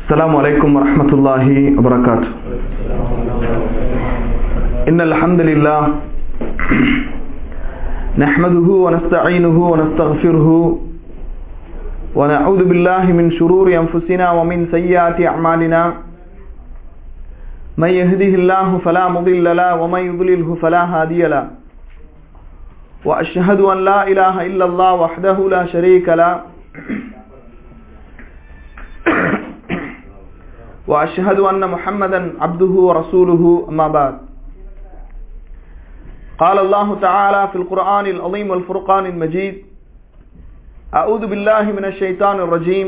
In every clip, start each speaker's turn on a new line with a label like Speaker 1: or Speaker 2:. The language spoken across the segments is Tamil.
Speaker 1: السلام عليكم ورحمة الله وبركاته إن الحمد لله نحمده ونستعينه ونستغفره ونعوذ بالله من شرور أنفسنا ومن سيئات أعمالنا من يهده الله فلا مضل له ومن يضلله فلا هادي له وأشهد أن لا إله إلا الله وحده لا شريك له وأشهد أن محمدا عبده ورسوله أما بعد قال الله تعالى في القرآن العظيم والفرقان المجيد أعوذ بالله من الشيطان الرجيم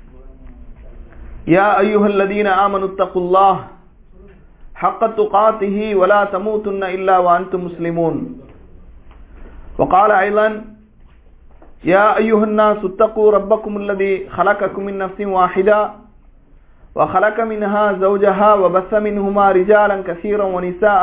Speaker 1: يا أيها الذين آمنوا اتقوا الله حق تقاته ولا تموتن إلا وأنتم مسلمون وقال أيضا يا أيها الناس اتقوا ربكم الذي خلقكم من نفس واحدة وخلق منها زوجها وبث منهما رجالا كثيرا ونساء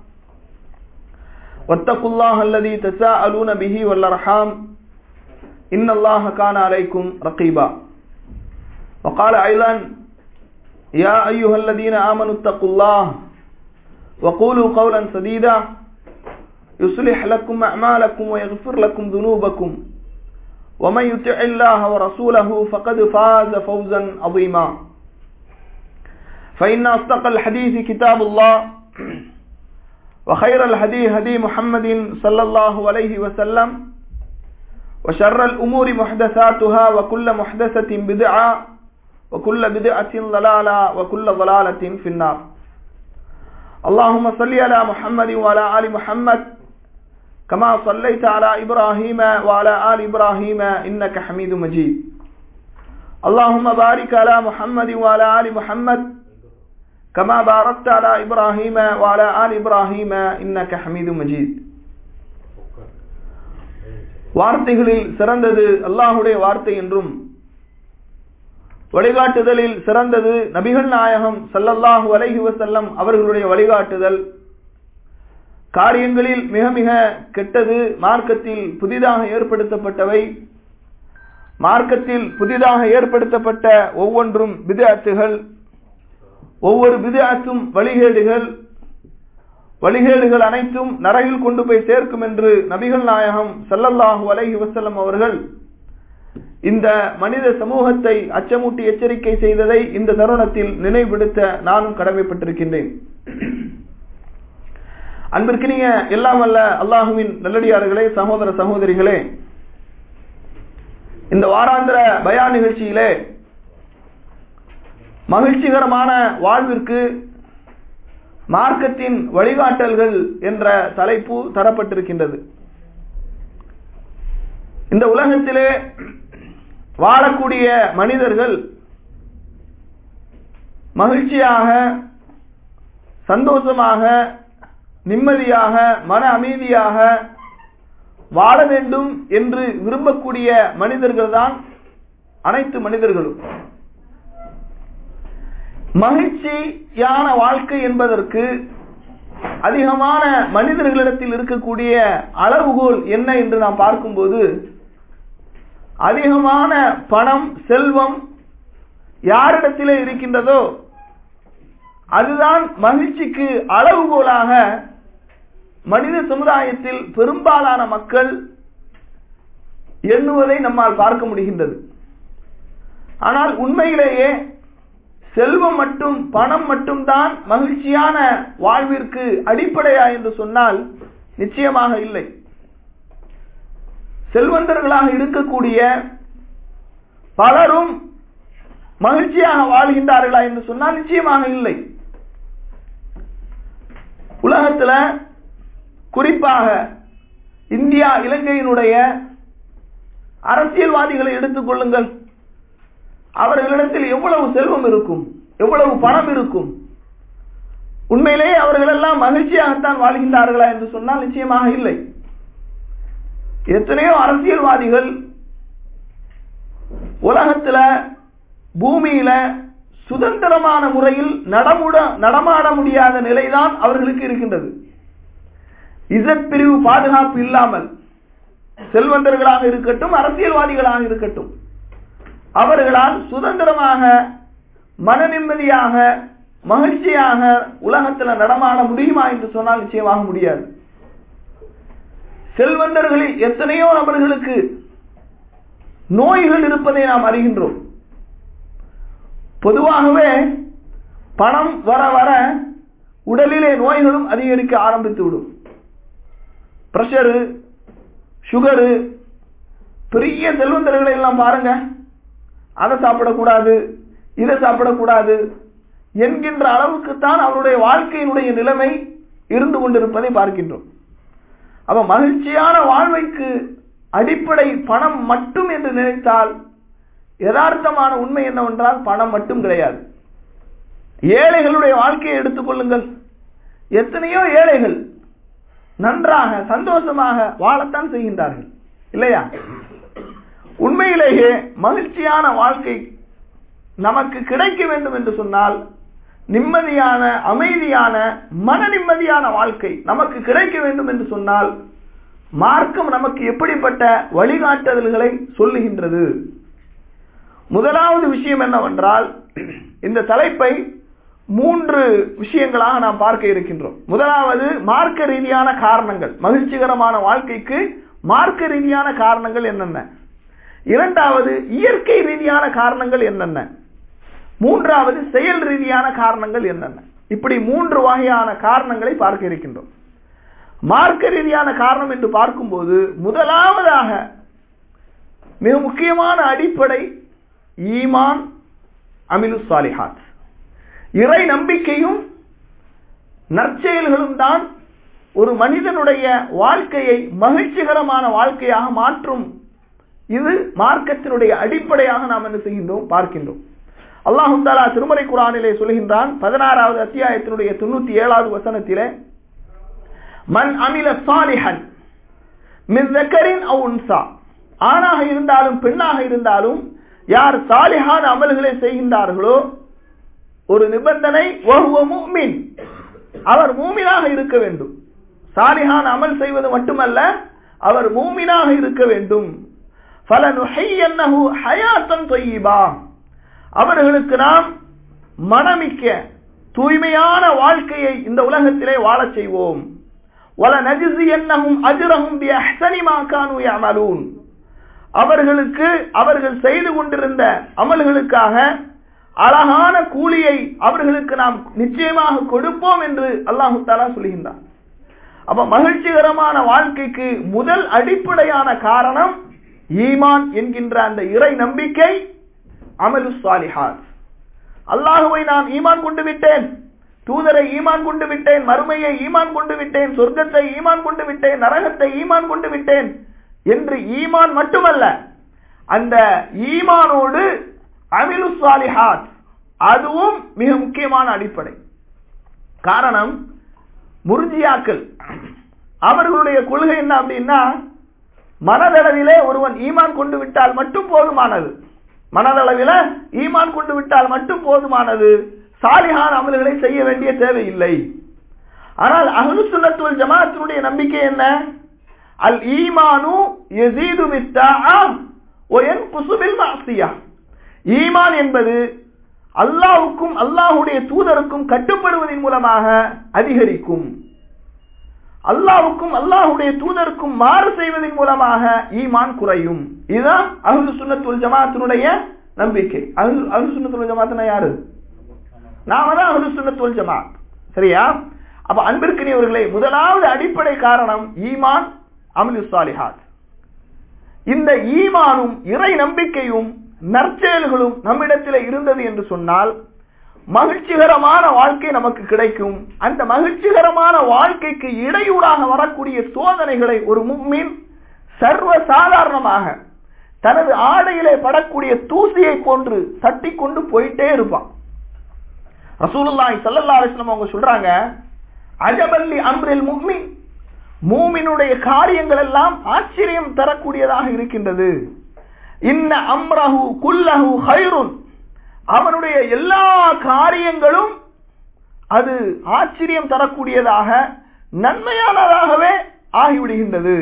Speaker 1: واتقوا الله الذي تساءلون به والأرحام إن الله كان عليكم رقيبا وقال أيضا يا أيها الذين آمنوا اتقوا الله وقولوا قولا سديدا يصلح لكم أعمالكم ويغفر لكم ذنوبكم ومن يطع الله ورسوله فقد فاز فوزا عظيما فإن أصدق الحديث كتاب الله وخير الهدي هدي محمد صلى الله عليه وسلم وشر الأمور محدثاتها وكل محدثة بدعة وكل بدعة ضلالة وكل ضلالة في النار اللهم صل على محمد وعلى آل محمد كما صليت على إبراهيم وعلى آل إبراهيم إنك حميد مجيد اللهم بارك على محمد وعلى آل محمد كما باركت على إبراهيم وعلى آل إبراهيم إنك حميد مجيد வார்த்தைகளில் சிறந்தது அல்லாஹுடைய வார்த்தை என்றும் வழிகாட்டுதலில் சிறந்தது நபிகள் நாயகம் சல்லல்லாஹு அலைஹி வசல்லம் அவர்களுடைய வழிகாட்டுதல் காரியங்களில் மிக மிக கெட்டது மார்க்கத்தில் புதிதாக ஏற்படுத்தப்பட்டவை மார்க்கத்தில் புதிதாக ஏற்படுத்தப்பட்ட ஒவ்வொன்றும் விதத்துகள் ஒவ்வொரு விதத்தும் வழிகேடுகள் வழிகேடுகள் அனைத்தும் நரகில் கொண்டு போய் சேர்க்கும் என்று நபிகள் நாயகம் சல்லல்லாஹு அலைஹி வசல்லம் அவர்கள் இந்த மனித சமூகத்தை அச்சமூட்டி எச்சரிக்கை செய்ததை இந்த தருணத்தில் நினைவுபடுத்த நானும் கடமைப்பட்டிருக்கின்றேன் அன்பிற்கினிய எல்லாம் அல்ல அல்லாஹுவின் நல்லடியார்களே சகோதர சகோதரிகளே இந்த வாராந்திர பயா நிகழ்ச்சியிலே மகிழ்ச்சிகரமான வாழ்விற்கு மார்க்கத்தின் வழிகாட்டல்கள் என்ற தலைப்பு தரப்பட்டிருக்கின்றது இந்த உலகத்திலே வாழக்கூடிய மனிதர்கள் மகிழ்ச்சியாக சந்தோஷமாக நிம்மதியாக மன அமைதியாக வாழ வேண்டும் என்று விரும்பக்கூடிய மனிதர்கள் தான் அனைத்து மனிதர்களும் மகிழ்ச்சியான வாழ்க்கை என்பதற்கு அதிகமான மனிதர்களிடத்தில் இருக்கக்கூடிய அளவுகோல் என்ன என்று நாம் பார்க்கும்போது அதிகமான பணம் செல்வம் யாரிடத்திலே இருக்கின்றதோ அதுதான் மகிழ்ச்சிக்கு அளவுகோலாக மனித சமுதாயத்தில் பெரும்பாலான மக்கள் எண்ணுவதை நம்மால் பார்க்க முடிகின்றது ஆனால் உண்மையிலேயே செல்வம் மட்டும் பணம் மட்டும்தான் மகிழ்ச்சியான வாழ்விற்கு அடிப்படையா என்று சொன்னால் நிச்சயமாக இல்லை செல்வந்தர்களாக இருக்கக்கூடிய பலரும் மகிழ்ச்சியாக வாழ்கின்றார்களா என்று சொன்னால் நிச்சயமாக இல்லை உலகத்துல குறிப்பாக இந்தியா இலங்கையினுடைய அரசியல்வாதிகளை எடுத்துக்கொள்ளுங்கள் அவர்களிடத்தில் எவ்வளவு செல்வம் இருக்கும் எவ்வளவு பணம் இருக்கும் உண்மையிலேயே அவர்கள் எல்லாம் மகிழ்ச்சியாகத்தான் வாழ்கின்றார்களா என்று சொன்னால் நிச்சயமாக இல்லை எத்தனையோ அரசியல்வாதிகள் உலகத்துல பூமியில சுதந்திரமான முறையில் நடமுட நடமாட முடியாத நிலைதான் அவர்களுக்கு இருக்கின்றது இசட் பிரிவு பாதுகாப்பு இல்லாமல் செல்வந்தர்களாக இருக்கட்டும் அரசியல்வாதிகளாக இருக்கட்டும் அவர்களால் சுதந்திரமாக மன நிம்மதியாக மகிழ்ச்சியாக உலகத்துல நடமாட முடியுமா என்று சொன்னால் நிச்சயமாக முடியாது செல்வந்தர்களில் எத்தனையோ நபர்களுக்கு நோய்கள் இருப்பதை நாம் அறிகின்றோம் பொதுவாகவே பணம் வர வர உடலிலே நோய்களும் அதிகரிக்க ஆரம்பித்து விடும் பிரஷரு சுகரு பெரிய செல்வந்தர்களை எல்லாம் பாருங்க அதை சாப்பிடக்கூடாது இதை சாப்பிடக்கூடாது என்கின்ற அளவுக்கு தான் அவருடைய வாழ்க்கையினுடைய நிலைமை இருந்து கொண்டிருப்பதை பார்க்கின்றோம் அப்ப மகிழ்ச்சியான வாழ்வைக்கு அடிப்படை பணம் மட்டும் என்று நினைத்தால் யதார்த்தமான உண்மை என்னவென்றால் பணம் மட்டும் கிடையாது ஏழைகளுடைய வாழ்க்கையை எடுத்துக்கொள்ளுங்கள் எத்தனையோ ஏழைகள் நன்றாக சந்தோஷமாக வாழத்தான் செய்கின்றார்கள் இல்லையா உண்மையிலேயே மகிழ்ச்சியான வாழ்க்கை நமக்கு கிடைக்க வேண்டும் என்று சொன்னால் நிம்மதியான அமைதியான மன நிம்மதியான வாழ்க்கை நமக்கு கிடைக்க வேண்டும் என்று சொன்னால் மார்க்கம் நமக்கு எப்படிப்பட்ட வழிகாட்டுதல்களை சொல்லுகின்றது முதலாவது விஷயம் என்னவென்றால் இந்த தலைப்பை மூன்று விஷயங்களாக நாம் பார்க்க இருக்கின்றோம் முதலாவது மார்க்க ரீதியான காரணங்கள் மகிழ்ச்சிகரமான வாழ்க்கைக்கு மார்க்க ரீதியான காரணங்கள் என்னென்ன இரண்டாவது இயற்கை ரீதியான காரணங்கள் என்னென்ன மூன்றாவது செயல் ரீதியான காரணங்கள் என்னென்ன இப்படி மூன்று வகையான காரணங்களை பார்க்க இருக்கின்றோம் மார்க்க ரீதியான காரணம் என்று பார்க்கும்போது முதலாவதாக மிக முக்கியமான அடிப்படை ஈமான் அமிலு சாலிஹாத் இறை நம்பிக்கையும் நற்செயல்களும் தான் ஒரு மனிதனுடைய வாழ்க்கையை மகிழ்ச்சிகரமான வாழ்க்கையாக மாற்றும் இது மார்க்கத்தினுடைய அடிப்படையாக நாம் என்ன செய்கின்றோம் பார்க்கின்றோம் அல்லாஹு தாலா திருமறை குரானிலே சொல்கின்றான் பதினாறாவது அத்தியாயத்தினுடைய தொண்ணூத்தி ஏழாவது வசனத்திலே மன் அமில சாலிஹன் மின் உன்சா ஆணாக இருந்தாலும் பெண்ணாக இருந்தாலும் யார் சாலிஹான அமல்களை செய்கின்றார்களோ ஒரு நிபந்தனை மீன் அவர் மூமினாக இருக்க வேண்டும் சாலிஹான் அமல் செய்வது மட்டுமல்ல அவர் மூமினாக இருக்க வேண்டும் அவர்களுக்கு நாம் மனமிக்க தூய்மையான வாழ்க்கையை இந்த உலகத்திலே வாழச் செய்வோம் வல நஜிசி என்னகும் அஜுரகும் அமலூன் அவர்களுக்கு அவர்கள் செய்து கொண்டிருந்த அமல்களுக்காக அழகான கூலியை அவர்களுக்கு நாம் நிச்சயமாக கொடுப்போம் என்று அல்லாஹு தாலா சொல்கின்றார் அப்ப மகிழ்ச்சிகரமான வாழ்க்கைக்கு முதல் அடிப்படையான காரணம் ஈமான் என்கின்ற அந்த இறை நம்பிக்கை அமலு சாலிஹாத் அல்லாஹுவை நான் ஈமான் கொண்டு விட்டேன் தூதரை ஈமான் கொண்டு விட்டேன் மறுமையை ஈமான் கொண்டு விட்டேன் சொர்க்கத்தை ஈமான் கொண்டு விட்டேன் நரகத்தை ஈமான் கொண்டு விட்டேன் என்று ஈமான் மட்டுமல்ல அந்த ஈமானோடு அமிலு சாலிஹாத் அதுவும் மிக முக்கியமான அடிப்படை காரணம் முர்ஜியாக்கள் அவர்களுடைய கொள்கை என்ன அப்படின்னா மனதளவிலே ஒருவன் ஈமான் கொண்டு விட்டால் மட்டும் போதுமானது மனதளவில ஈமான் கொண்டு விட்டால் மட்டும் போதுமானது சாலிஹான அமல்களை செய்ய வேண்டிய தேவையில்லை ஆனால் அஹ்லு சுன்னத்துல் ஜமாத்தினுடைய நம்பிக்கை என்ன அல் ஈமானு யசீது பித்தாஅம் வ யன்குசு பில் மஅசியா ஈமான் என்பது அல்லாஹ்வுக்கும் அல்லாஹ்வுடைய தூதருக்கும் கட்டுப்படுவதன் மூலமாக அதிகரிக்கும் அல்லாஹ்வுக்கும் அல்லாஹ்வுடைய தூதருக்கும் மாறு செய்வதன் மூலமாக ஈமான் குறையும் இதுதான் அஹ்லு சுன்னத்துல் ஜமாத்தினுடைய நம்பிக்கை அஹ்லு அஹ்லு சுன்னத்துல் ஜமாத்னா யாரு நாம தான் அஹ்லு சுன்னத்துல் ஜமாத் சரியா அப்ப அன்பிற்கினியவர்களே முதலாவது அடிப்படை காரணம் ஈமான் அமலு சாலிஹாத் இந்த ஈமானும் இறை நம்பிக்கையும் நற்செயல்களும் நம்மிடத்தில் இருந்தது என்று சொன்னால் மகிழ்ச்சிகரமான வாழ்க்கை நமக்கு கிடைக்கும் அந்த மகிழ்ச்சிகரமான வாழ்க்கைக்கு இடையூறாக வரக்கூடிய சோதனைகளை ஒரு மும்மின் சர்வ சாதாரணமாக தனது ஆடையிலே படக்கூடிய தூசியை போன்று தட்டி கொண்டு போயிட்டே இருப்பான் ரசூலுல்லாஹி ஸல்லல்லாஹு அலைஹி வஸல்லம் அவங்க சொல்றாங்க அஜபல்லி அம்ரில் முக்மின் மூமினுடைய காரியங்கள் எல்லாம் ஆச்சரியம் தரக்கூடியதாக இருக்கின்றது இன்ன அம்ரஹு குல்லஹு ஹைருன் அவனுடைய எல்லா காரியங்களும் அது ஆச்சரியம் தரக்கூடியதாக நன்மையானதாகவே ஆகிவிடுகின்றது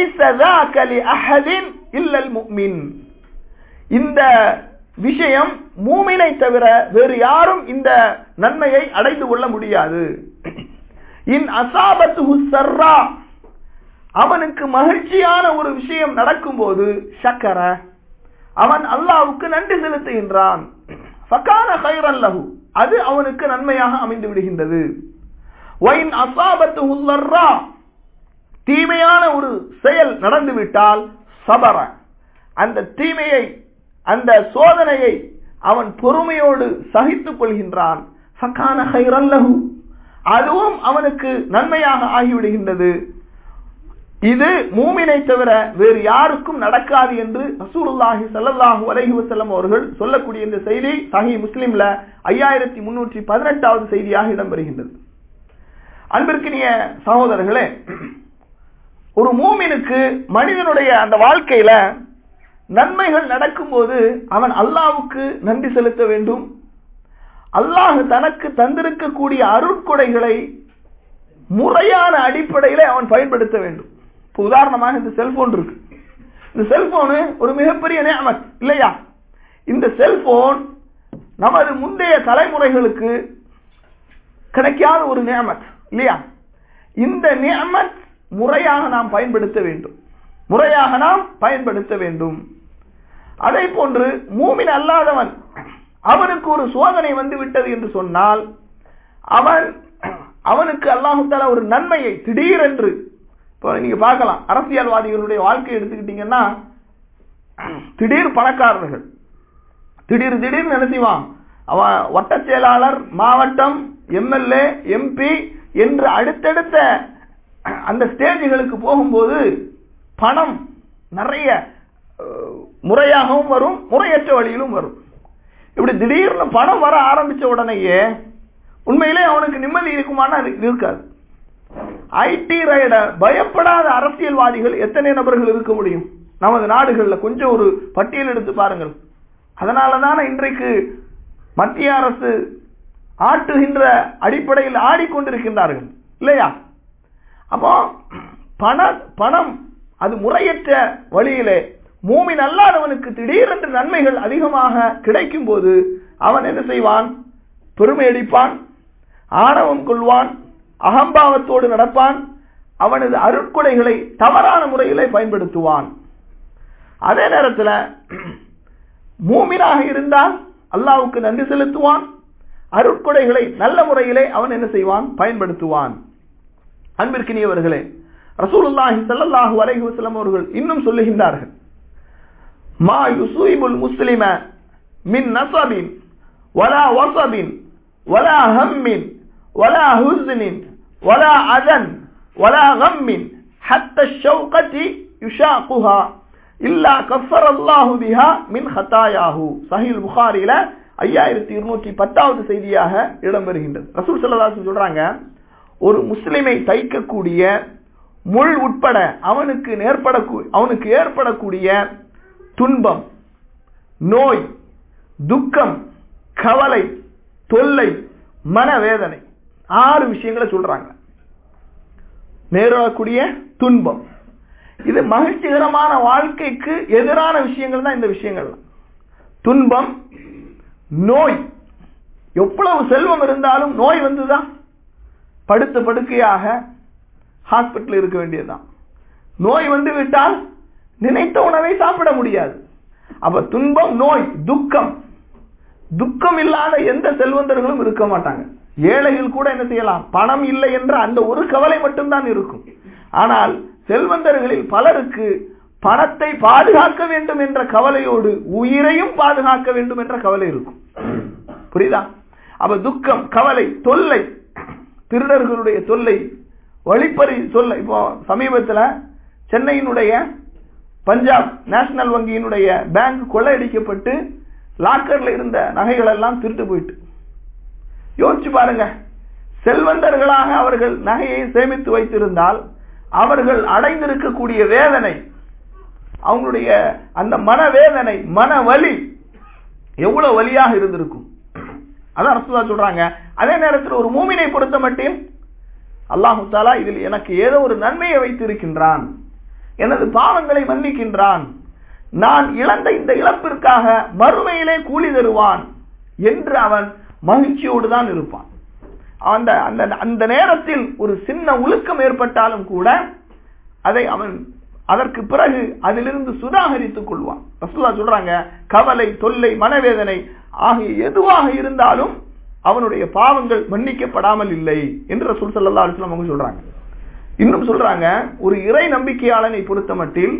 Speaker 1: இந்த விஷயம் மூமினை தவிர வேறு யாரும் இந்த நன்மையை அடைந்து கொள்ள முடியாது இன் அசாபத்து சர்ரா அவனுக்கு மகிழ்ச்சியான ஒரு விஷயம் நடக்கும்போது சக்கர அவன் அல்லாவுக்கு நன்றி செலுத்துகின்றான் ஃபகான கைரன் லஹு அது அவனுக்கு நன்மையாக அமைந்து விடுகின்றது ஒயின் அசாபத்து உள்ளர்ரா தீமையான ஒரு செயல் நடந்துவிட்டால் சபர அந்த தீமையை அந்த சோதனையை அவன் பொறுமையோடு சகித்துக் கொள்கின்றான் ஃபகான கைரன் லஹு அதுவும் அவனுக்கு நன்மையாக ஆகிவிடுகின்றது இது மூமினை தவிர வேறு யாருக்கும் நடக்காது என்று ரசூலுல்லாஹி ஸல்லல்லாஹு அலைஹி வஸல்லம் அவர்கள் சொல்லக்கூடிய இந்த செய்தி சஹீஹ் முஸ்லிம்ல ஐயாயிரத்தி முன்னூற்றி பதினெட்டாவது செய்தியாக இடம்பெறுகின்றது அன்பிற்கினிய சகோதரர்களே ஒரு மூமினுக்கு மனிதனுடைய அந்த வாழ்க்கையில நன்மைகள் நடக்கும்போது அவன் அல்லாவுக்கு நன்றி செலுத்த வேண்டும் அல்லாஹ் தனக்கு தந்திருக்கக்கூடிய அருட்கொடைகளை முறையான அடிப்படையில அவன் பயன்படுத்த வேண்டும் இப்போ உதாரணமாக இந்த செல்போன் இருக்கு இந்த செல்போனு ஒரு மிகப்பெரிய நியமத் இல்லையா இந்த செல்போன் நமது முந்தைய தலைமுறைகளுக்கு கிடைக்காத ஒரு நியமத் இல்லையா இந்த நியமத் முறையாக நாம் பயன்படுத்த வேண்டும் முறையாக நாம் பயன்படுத்த வேண்டும் அதே போன்று மூமின் அல்லாதவன் அவனுக்கு ஒரு சோதனை வந்து விட்டது என்று சொன்னால் அவன் அவனுக்கு அல்லாஹால ஒரு நன்மையை திடீரென்று இப்போ நீங்க பார்க்கலாம் அரசியல்வாதிகளுடைய வாழ்க்கை எடுத்துக்கிட்டீங்கன்னா திடீர் பணக்காரர்கள் திடீர் திடீர்னு என்ன செய்வான் அவன் வட்ட செயலாளர் மாவட்டம் எம்எல்ஏ எம்பி என்று அடுத்தடுத்த அந்த ஸ்டேஜுகளுக்கு போகும்போது பணம் நிறைய முறையாகவும் வரும் முறையற்ற வழியிலும் வரும் இப்படி திடீர்னு பணம் வர ஆரம்பிச்ச உடனேயே உண்மையிலே அவனுக்கு நிம்மதி இருக்குமானா இருக்காது ஐடி ரைட பயப்படாத அரசியல்வாதிகள் எத்தனை நபர்கள் இருக்க முடியும் நமது நாடுகளில் கொஞ்சம் ஒரு பட்டியல் எடுத்து பாருங்கள் அதனால தானே இன்றைக்கு மத்திய அரசு ஆட்டுகின்ற அடிப்படையில் ஆடிக்கொண்டிருக்கின்றார்கள் இல்லையா அப்போ பண பணம் அது முறையற்ற வழியிலே மூமின் அல்லாதவனுக்கு திடீரென்று நன்மைகள் அதிகமாக கிடைக்கும் போது அவன் என்ன செய்வான் பெருமை அடிப்பான் ஆணவம் கொள்வான் அகம்பாவத்தோடு நடப்பான் அவனது அருட்கொடைகளை தவறான முறையிலே பயன்படுத்துவான் அதே நேரத்தில் மூமினாக இருந்தால் அல்லாவுக்கு நன்றி செலுத்துவான் அருட்கொடைகளை நல்ல முறையிலே அவன் என்ன செய்வான் பயன்படுத்துவான் அன்பிற்கினியவர்களே ரசூலுல்லாஹி ஸல்லல்லாஹு அலைஹி வஸல்லம் அவர்கள் இன்னும் சொல்லுகின்றார்கள் மா யுஸீபுல் முஸ்லிம மின் நஸபின் வலா வஸபின் வலா ஹம்மின் வலா ஹுஸ்னின் வலா அதன் வலா கம்மின் ஹத்த ஷௌகதி யுஷாகுஹா இல்லா கஃபர் அல்லாஹு பிஹா மின் ஹதாயாஹு சஹீல் புகாரில ஐயாயிரத்தி இருநூற்றி பத்தாவது செய்தியாக இடம்பெறுகின்றது ரசூல் சல்லல்லாஹு சொல்றாங்க ஒரு முஸ்லிமை தைக்கக்கூடிய முள் உட்பட அவனுக்கு நேர்பட அவனுக்கு ஏற்படக்கூடிய துன்பம் நோய் துக்கம் கவலை தொல்லை மனவேதனை ஆறு விஷயங்களை சொல்றாங்க நேரக்கூடிய துன்பம் இது மகிழ்ச்சிகரமான வாழ்க்கைக்கு எதிரான விஷயங்கள் தான் இந்த விஷயங்கள் துன்பம் நோய் எவ்வளவு செல்வம் இருந்தாலும் நோய் வந்துதான் படுத்த படுக்கையாக ஹாஸ்பிட்டல் இருக்க வேண்டியதுதான் நோய் வந்து விட்டால் நினைத்த உணவை சாப்பிட முடியாது அப்ப துன்பம் நோய் துக்கம் துக்கம் இல்லாத எந்த செல்வந்தர்களும் இருக்க மாட்டாங்க ஏழைகள் கூட என்ன செய்யலாம் பணம் இல்லை என்ற அந்த ஒரு கவலை மட்டும்தான் இருக்கும் ஆனால் செல்வந்தர்களில் பலருக்கு பணத்தை பாதுகாக்க வேண்டும் என்ற கவலையோடு உயிரையும் பாதுகாக்க வேண்டும் என்ற கவலை இருக்கும் புரியுதா அப்ப துக்கம் கவலை தொல்லை திருடர்களுடைய தொல்லை வழிப்பறி சொல்ல இப்போ சமீபத்தில் சென்னையினுடைய பஞ்சாப் நேஷனல் வங்கியினுடைய பேங்க் கொள்ளையடிக்கப்பட்டு லாக்கர்ல இருந்த நகைகள் எல்லாம் திருட்டு போயிட்டு யோசிச்சு பாருங்க செல்வந்தர்களாக அவர்கள் நகையை சேமித்து வைத்திருந்தால் அவர்கள் அடைந்திருக்கக்கூடிய வேதனை அவங்களுடைய அந்த மனவேதனை மன வலி எவ்வளவு வலியாக இருந்திருக்கும் அதான் ரசூலா சொல்றாங்க அதே நேரத்தில் ஒரு மூமினை பொறுத்த மட்டும் அல்லாஹு தாலா இதில் எனக்கு ஏதோ ஒரு நன்மையை வைத்திருக்கின்றான் எனது பாவங்களை மன்னிக்கின்றான் நான் இழந்த இந்த இழப்பிற்காக மறுமையிலே கூலி தருவான் என்று அவன் மகிழ்ச்சியோடு தான் இருப்பான் அந்த அந்த அந்த நேரத்தில் ஒரு சின்ன உலுக்கம் ஏற்பட்டாலும் கூட அதை அவன் அதற்கு பிறகு அதிலிருந்து சுதாகரித்துக் கொள்வான் ரசூல்லா சொல்றாங்க கவலை தொல்லை மனவேதனை ஆகிய எதுவாக இருந்தாலும் அவனுடைய பாவங்கள் மன்னிக்கப்படாமல் இல்லை என்று ரசூல் சல்லா அலுவலம் அவங்க சொல்றாங்க இன்னும் சொல்றாங்க ஒரு இறை நம்பிக்கையாளனை பொறுத்த மட்டில்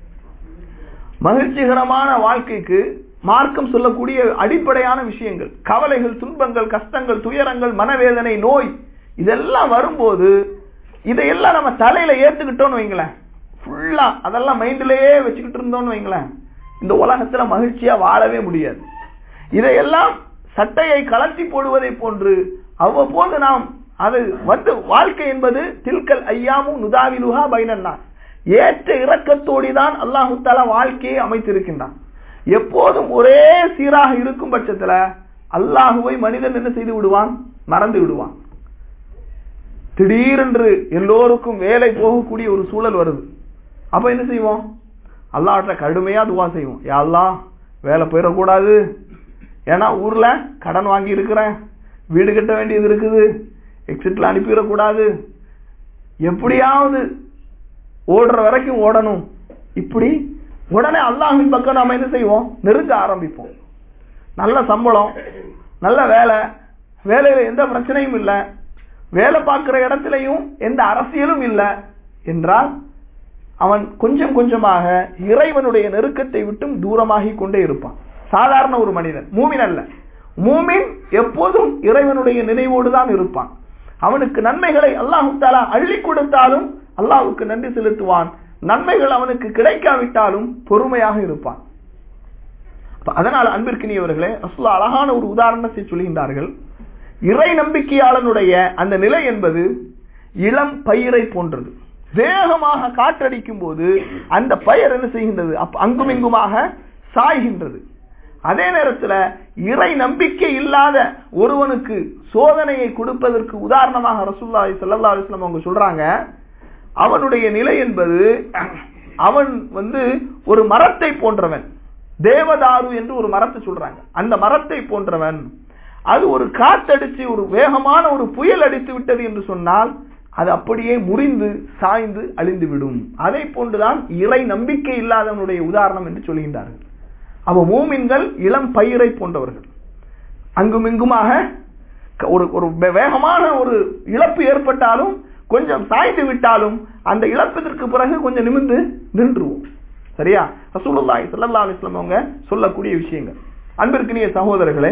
Speaker 1: மகிழ்ச்சிகரமான வாழ்க்கைக்கு மார்க்கம் சொல்லக்கூடிய அடிப்படையான விஷயங்கள் கவலைகள் துன்பங்கள் கஷ்டங்கள் துயரங்கள் மனவேதனை நோய் இதெல்லாம் வரும்போது இதையெல்லாம் நம்ம தலையில ஏத்துக்கிட்டோம்னு வைங்களேன் ஃபுல்லா அதெல்லாம் மைண்ட்லயே வச்சுக்கிட்டு இருந்தோம்னு வைங்களேன் இந்த உலகத்துல மகிழ்ச்சியா வாழவே முடியாது இதையெல்லாம் சட்டையை கலத்தி போடுவதை போன்று அவ்வப்போது நாம் அது வந்து வாழ்க்கை என்பது தில்கல் ஐயாமும் நுதாவிலுகா பைனன்னா ஏற்ற இறக்கத்தோடிதான் அல்லாஹு தாலா வாழ்க்கையை அமைத்திருக்கின்றான் எப்போதும் ஒரே சீராக இருக்கும் பட்சத்துல அல்லாஹுவை மனிதன் என்ன செய்து விடுவான் மறந்து விடுவான் திடீரென்று எல்லோருக்கும் வேலை போகக்கூடிய ஒரு சூழல் வருது அப்ப என்ன செய்வோம் அல்லாஹ்ட்ட கடுமையா துவா செய்வோம் யாழ்லா வேலை போயிடக்கூடாது ஏன்னா ஊர்ல கடன் வாங்கி இருக்கிறேன் வீடு கட்ட வேண்டியது இருக்குது எக்ஸிட்ல அனுப்பிடக்கூடாது எப்படியாவது ஓடுற வரைக்கும் ஓடணும் இப்படி உடனே அல்லாஹின் பக்கம் நாம என்ன செய்வோம் நெருங்க ஆரம்பிப்போம் நல்ல சம்பளம் நல்ல வேலை வேலையில எந்த பிரச்சனையும் இல்லை வேலை பார்க்கிற இடத்துலையும் எந்த அரசியலும் இல்லை என்றால் அவன் கொஞ்சம் கொஞ்சமாக இறைவனுடைய நெருக்கத்தை விட்டும் தூரமாகி கொண்டே இருப்பான் சாதாரண ஒரு மனிதன் மூமின் அல்ல மூமின் எப்போதும் இறைவனுடைய நினைவோடு தான் இருப்பான் அவனுக்கு நன்மைகளை அல்லாஹு தாலா அள்ளி கொடுத்தாலும் அல்லாஹுக்கு நன்றி செலுத்துவான் நன்மைகள் அவனுக்கு கிடைக்காவிட்டாலும் பொறுமையாக இருப்பான் அதனால் அன்பிற்கினியவர்களே ரசுல்லா அழகான ஒரு உதாரணத்தை சொல்கின்றார்கள் இறை நம்பிக்கையாளனுடைய அந்த நிலை என்பது இளம் பயிரை போன்றது வேகமாக காற்றடிக்கும் போது அந்த பயிர் என்ன செய்கின்றது அங்கும் இங்குமாக சாய்கின்றது அதே நேரத்தில் இறை நம்பிக்கை இல்லாத ஒருவனுக்கு சோதனையை கொடுப்பதற்கு உதாரணமாக ரசூல்லா சல்லா அலிஸ்லாம் அவங்க சொல்றாங்க அவனுடைய நிலை என்பது அவன் வந்து ஒரு மரத்தை போன்றவன் தேவதாரு என்று ஒரு மரத்தை சொல்றாங்க அந்த மரத்தை போன்றவன் அது ஒரு காத்தடிச்சு ஒரு வேகமான ஒரு புயல் அடித்து விட்டது என்று சொன்னால் அது அப்படியே முறிந்து சாய்ந்து அழிந்து விடும் அதை போன்றுதான் இறை நம்பிக்கை இல்லாதவனுடைய உதாரணம் என்று சொல்கின்றார்கள் அவ மூமின்கள் இளம் பயிரை போன்றவர்கள் அங்கும் இங்குமாக ஒரு ஒரு வேகமான ஒரு இழப்பு ஏற்பட்டாலும் கொஞ்சம் சாய்ந்து விட்டாலும் அந்த இழப்பதற்கு பிறகு கொஞ்சம் நிமிந்து நின்றுவோம் சரியா ரசூலுல்லாஹி ஸல்லல்லாஹு அலைஹி வஸல்லம் அவங்க சொல்லக்கூடிய விஷயங்கள் அன்பிற்கினிய சகோதரர்களே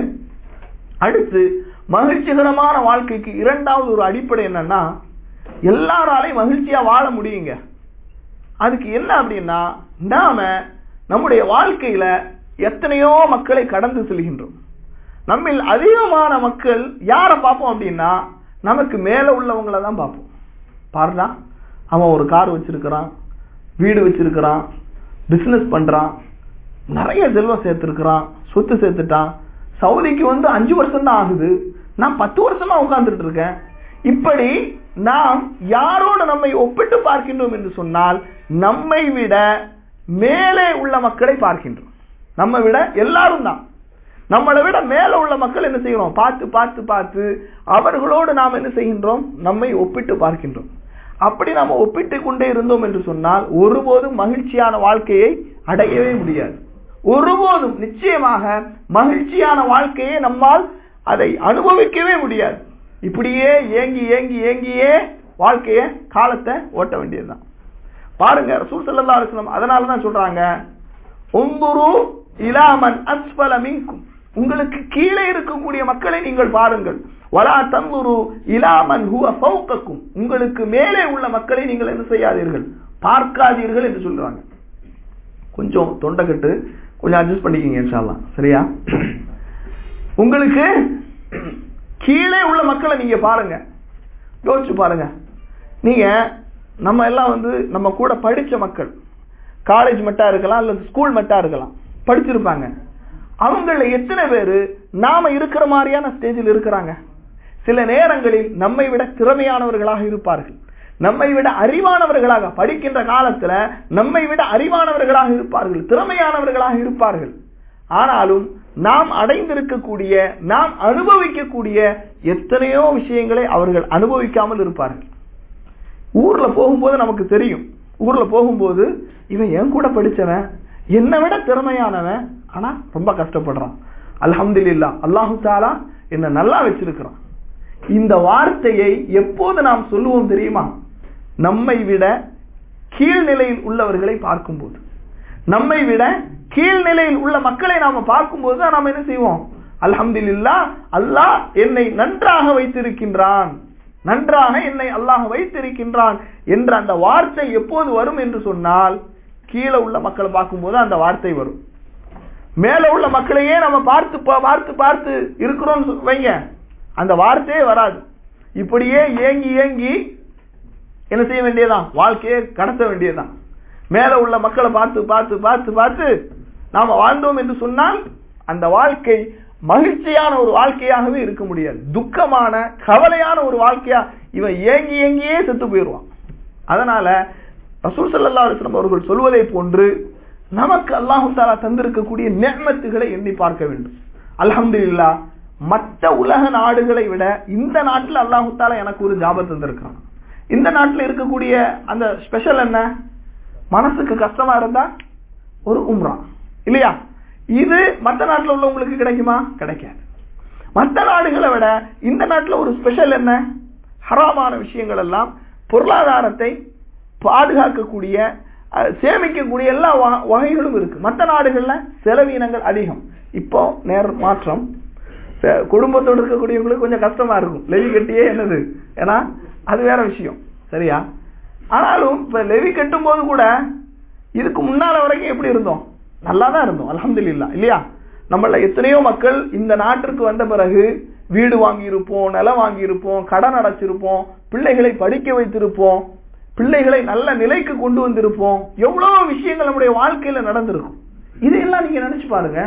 Speaker 1: அடுத்து மகிழ்ச்சிகரமான வாழ்க்கைக்கு இரண்டாவது ஒரு அடிப்படை என்னன்னா எல்லாராலையும் மகிழ்ச்சியா வாழ முடியுங்க அதுக்கு என்ன அப்படின்னா நாம நம்முடைய வாழ்க்கையில எத்தனையோ மக்களை கடந்து செல்கின்றோம் நம்மில் அதிகமான மக்கள் யாரை பார்ப்போம் அப்படின்னா நமக்கு மேல உள்ளவங்கள தான் பார்ப்போம் பாருடா அவன் ஒரு கார் வச்சிருக்கிறான் வீடு வச்சிருக்கிறான் பிசினஸ் பண்றான் நிறைய செல்வம் சேர்த்திருக்கிறான் சொத்து சேர்த்துட்டான் சவுதிக்கு வந்து அஞ்சு வருஷம் தான் ஆகுது நான் பத்து வருஷமா உட்கார்ந்துட்டு இருக்கேன் இப்படி நாம் யாரோடு நம்மை ஒப்பிட்டு பார்க்கின்றோம் என்று சொன்னால் நம்மை விட மேலே உள்ள மக்களை பார்க்கின்றோம் நம்ம விட எல்லாரும் தான் நம்மளை விட மேல உள்ள மக்கள் என்ன செய்கிறோம் பார்த்து பார்த்து பார்த்து அவர்களோடு நாம் என்ன செய்கின்றோம் நம்மை ஒப்பிட்டு பார்க்கின்றோம் அப்படி நாம் ஒப்பிட்டு கொண்டே இருந்தோம் என்று சொன்னால் ஒருபோதும் மகிழ்ச்சியான வாழ்க்கையை அடையவே முடியாது ஒருபோதும் நிச்சயமாக மகிழ்ச்சியான வாழ்க்கையை நம்மால் அதை அனுபவிக்கவே முடியாது இப்படியே ஏங்கி ஏங்கி ஏங்கியே வாழ்க்கைய காலத்தை ஓட்ட வேண்டியதுதான் பாருங்க ரசூல் சல்லா அலுவலம் அதனால தான் சொல்றாங்க உங்குரு இலாமன் அஸ்பல மின்கும் உங்களுக்கு கீழே இருக்கக்கூடிய மக்களை நீங்கள் பாருங்கள் வலா தங்குரு இலாமன் ஹுவ ஃபௌகக்கும் உங்களுக்கு மேலே உள்ள மக்களை நீங்கள் என்ன செய்யாதீர்கள் பார்க்காதீர்கள் என்று சொல்றாங்க கொஞ்சம் தொண்டைக்கட்டு கொஞ்சம் அட்ஜஸ்ட் பண்ணிக்கிங்க இன்ஷால்லாம் சரியா உங்களுக்கு கீழே உள்ள மக்களை நீங்க பாருங்க யோசிச்சு பாருங்க நீங்க நம்ம எல்லாம் வந்து நம்ம கூட படிச்ச மக்கள் காலேஜ் மட்டா இருக்கலாம் இல்ல ஸ்கூல் மட்டா இருக்கலாம் படிச்சிருப்பாங்க அவங்கள எத்தனை பேரு நாம இருக்கிற மாதிரியான ஸ்டேஜில் இருக்கிறாங்க சில நேரங்களில் நம்மை விட திறமையானவர்களாக இருப்பார்கள் நம்மை விட அறிவானவர்களாக படிக்கின்ற காலத்துல நம்மை விட அறிவானவர்களாக இருப்பார்கள் திறமையானவர்களாக இருப்பார்கள் ஆனாலும் நாம் அடைந்திருக்கக்கூடிய நாம் அனுபவிக்கக்கூடிய எத்தனையோ விஷயங்களை அவர்கள் அனுபவிக்காமல் இருப்பார்கள் ஊர்ல போகும்போது நமக்கு தெரியும் ஊர்ல போகும்போது இவன் என் கூட படிச்சவன் என்னை விட திறமையானவன் ஆனா ரொம்ப கஷ்டப்படுறான் அல்ஹம்துலில்லா அல்லாஹு தாலா என்ன நல்லா வச்சிருக்கிறான் இந்த வார்த்தையை எப்போது நாம் சொல்லுவோம் தெரியுமா நம்மை விட கீழ்நிலையில் உள்ளவர்களை பார்க்கும்போது நம்மை விட கீழ்நிலையில் உள்ள மக்களை நாம பார்க்கும்போது தான் நாம் என்ன செய்வோம் அல்ஹம்துலில்லா அல்லாஹ் என்னை நன்றாக வைத்திருக்கின்றான் நன்றாக என்னை அல்லாஹ் வைத்திருக்கின்றான் என்ற அந்த வார்த்தை எப்போது வரும் என்று சொன்னால் கீழே உள்ள மக்களை பார்க்கும்போது அந்த வார்த்தை வரும் மேல உள்ள மக்களையே நம்ம பார்த்து பா- பார்த்து பார்த்து இருக்கிறோம் வைங்க அந்த வார்த்தையே வராது இப்படியே ஏங்கி ஏங்கி என்ன செய்ய வேண்டியதான் வாழ்க்கையை கடத்த வேண்டியதுதான் மேல உள்ள மக்களை பார்த்து பார்த்து பார்த்து பார்த்து நாம வாழ்ந்தோம் என்று சொன்னால் அந்த வாழ்க்கை மகிழ்ச்சியான ஒரு வாழ்க்கையாகவே இருக்க முடியாது துக்கமான கவலையான ஒரு வாழ்க்கையா இவன் ஏங்கி ஏங்கியே செத்து போயிடுவான் அதனால ரசூல் ஸல்லல்லாஹு அலைஹி வஸல்லம் அவர்கள் சொல்வதை போன்று நமக்கு அல்லாஹு தாலா தந்திருக்கக்கூடிய நேமத்துகளை எண்ணி பார்க்க வேண்டும் அல்ஹம்துலில்லாஹ் மற்ற உலக நாடுகளை விட இந்த நாட்டில் அல்லாஹு தாலா எனக்கு ஒரு ஜாபம் தந்திருக்கான் இந்த நாட்டில் இருக்கக்கூடிய அந்த ஸ்பெஷல் என்ன மனசுக்கு கஷ்டமா இருந்தா ஒரு உம்ரா இல்லையா இது மற்ற நாட்டில் உள்ளவங்களுக்கு கிடைக்குமா கிடைக்காது மற்ற நாடுகளை விட இந்த நாட்டில் ஒரு ஸ்பெஷல் என்ன ஹராமான விஷயங்கள் எல்லாம் பொருளாதாரத்தை பாதுகாக்கக்கூடிய அஹ், சேமிக்கக்கூடிய எல்லா வ- வகைகளும் இருக்கு மற்ற நாடுகள்ல செலவீனங்கள் அதிகம் இப்போ நேர் மாற்றம் ச- குடும்பத்தோடு இருக்கக்கூடியவங்களுக்கு கொஞ்சம் கஷ்டமா இருக்கும் லெவி கட்டியே என்னது ஏன்னா அது வேற விஷயம் சரியா ஆனாலும் இப்ப லெவி கட்டும் போது கூட இதுக்கு முன்னால வரைக்கும் எப்படி இருந்தோம் நல்லா தான் இருந்தோம் அல்ஹம்துலில்லாஹ் இல்லையா நம்மள எத்தனையோ மக்கள் இந்த நாட்டிற்கு வந்த பிறகு வீடு வாங்கியிருப்போம் நிலம் வாங்கியிருப்போம் கடன் அடைச்சிருப்போம் பிள்ளைகளை படிக்க வைத்திருப்போம் பிள்ளைகளை நல்ல நிலைக்கு கொண்டு வந்திருப்போம் எவ்வளவு விஷயங்கள் நம்முடைய வாழ்க்கையில நடந்திருக்கும் இதையெல்லாம் நீங்க நினைச்சு பாருங்க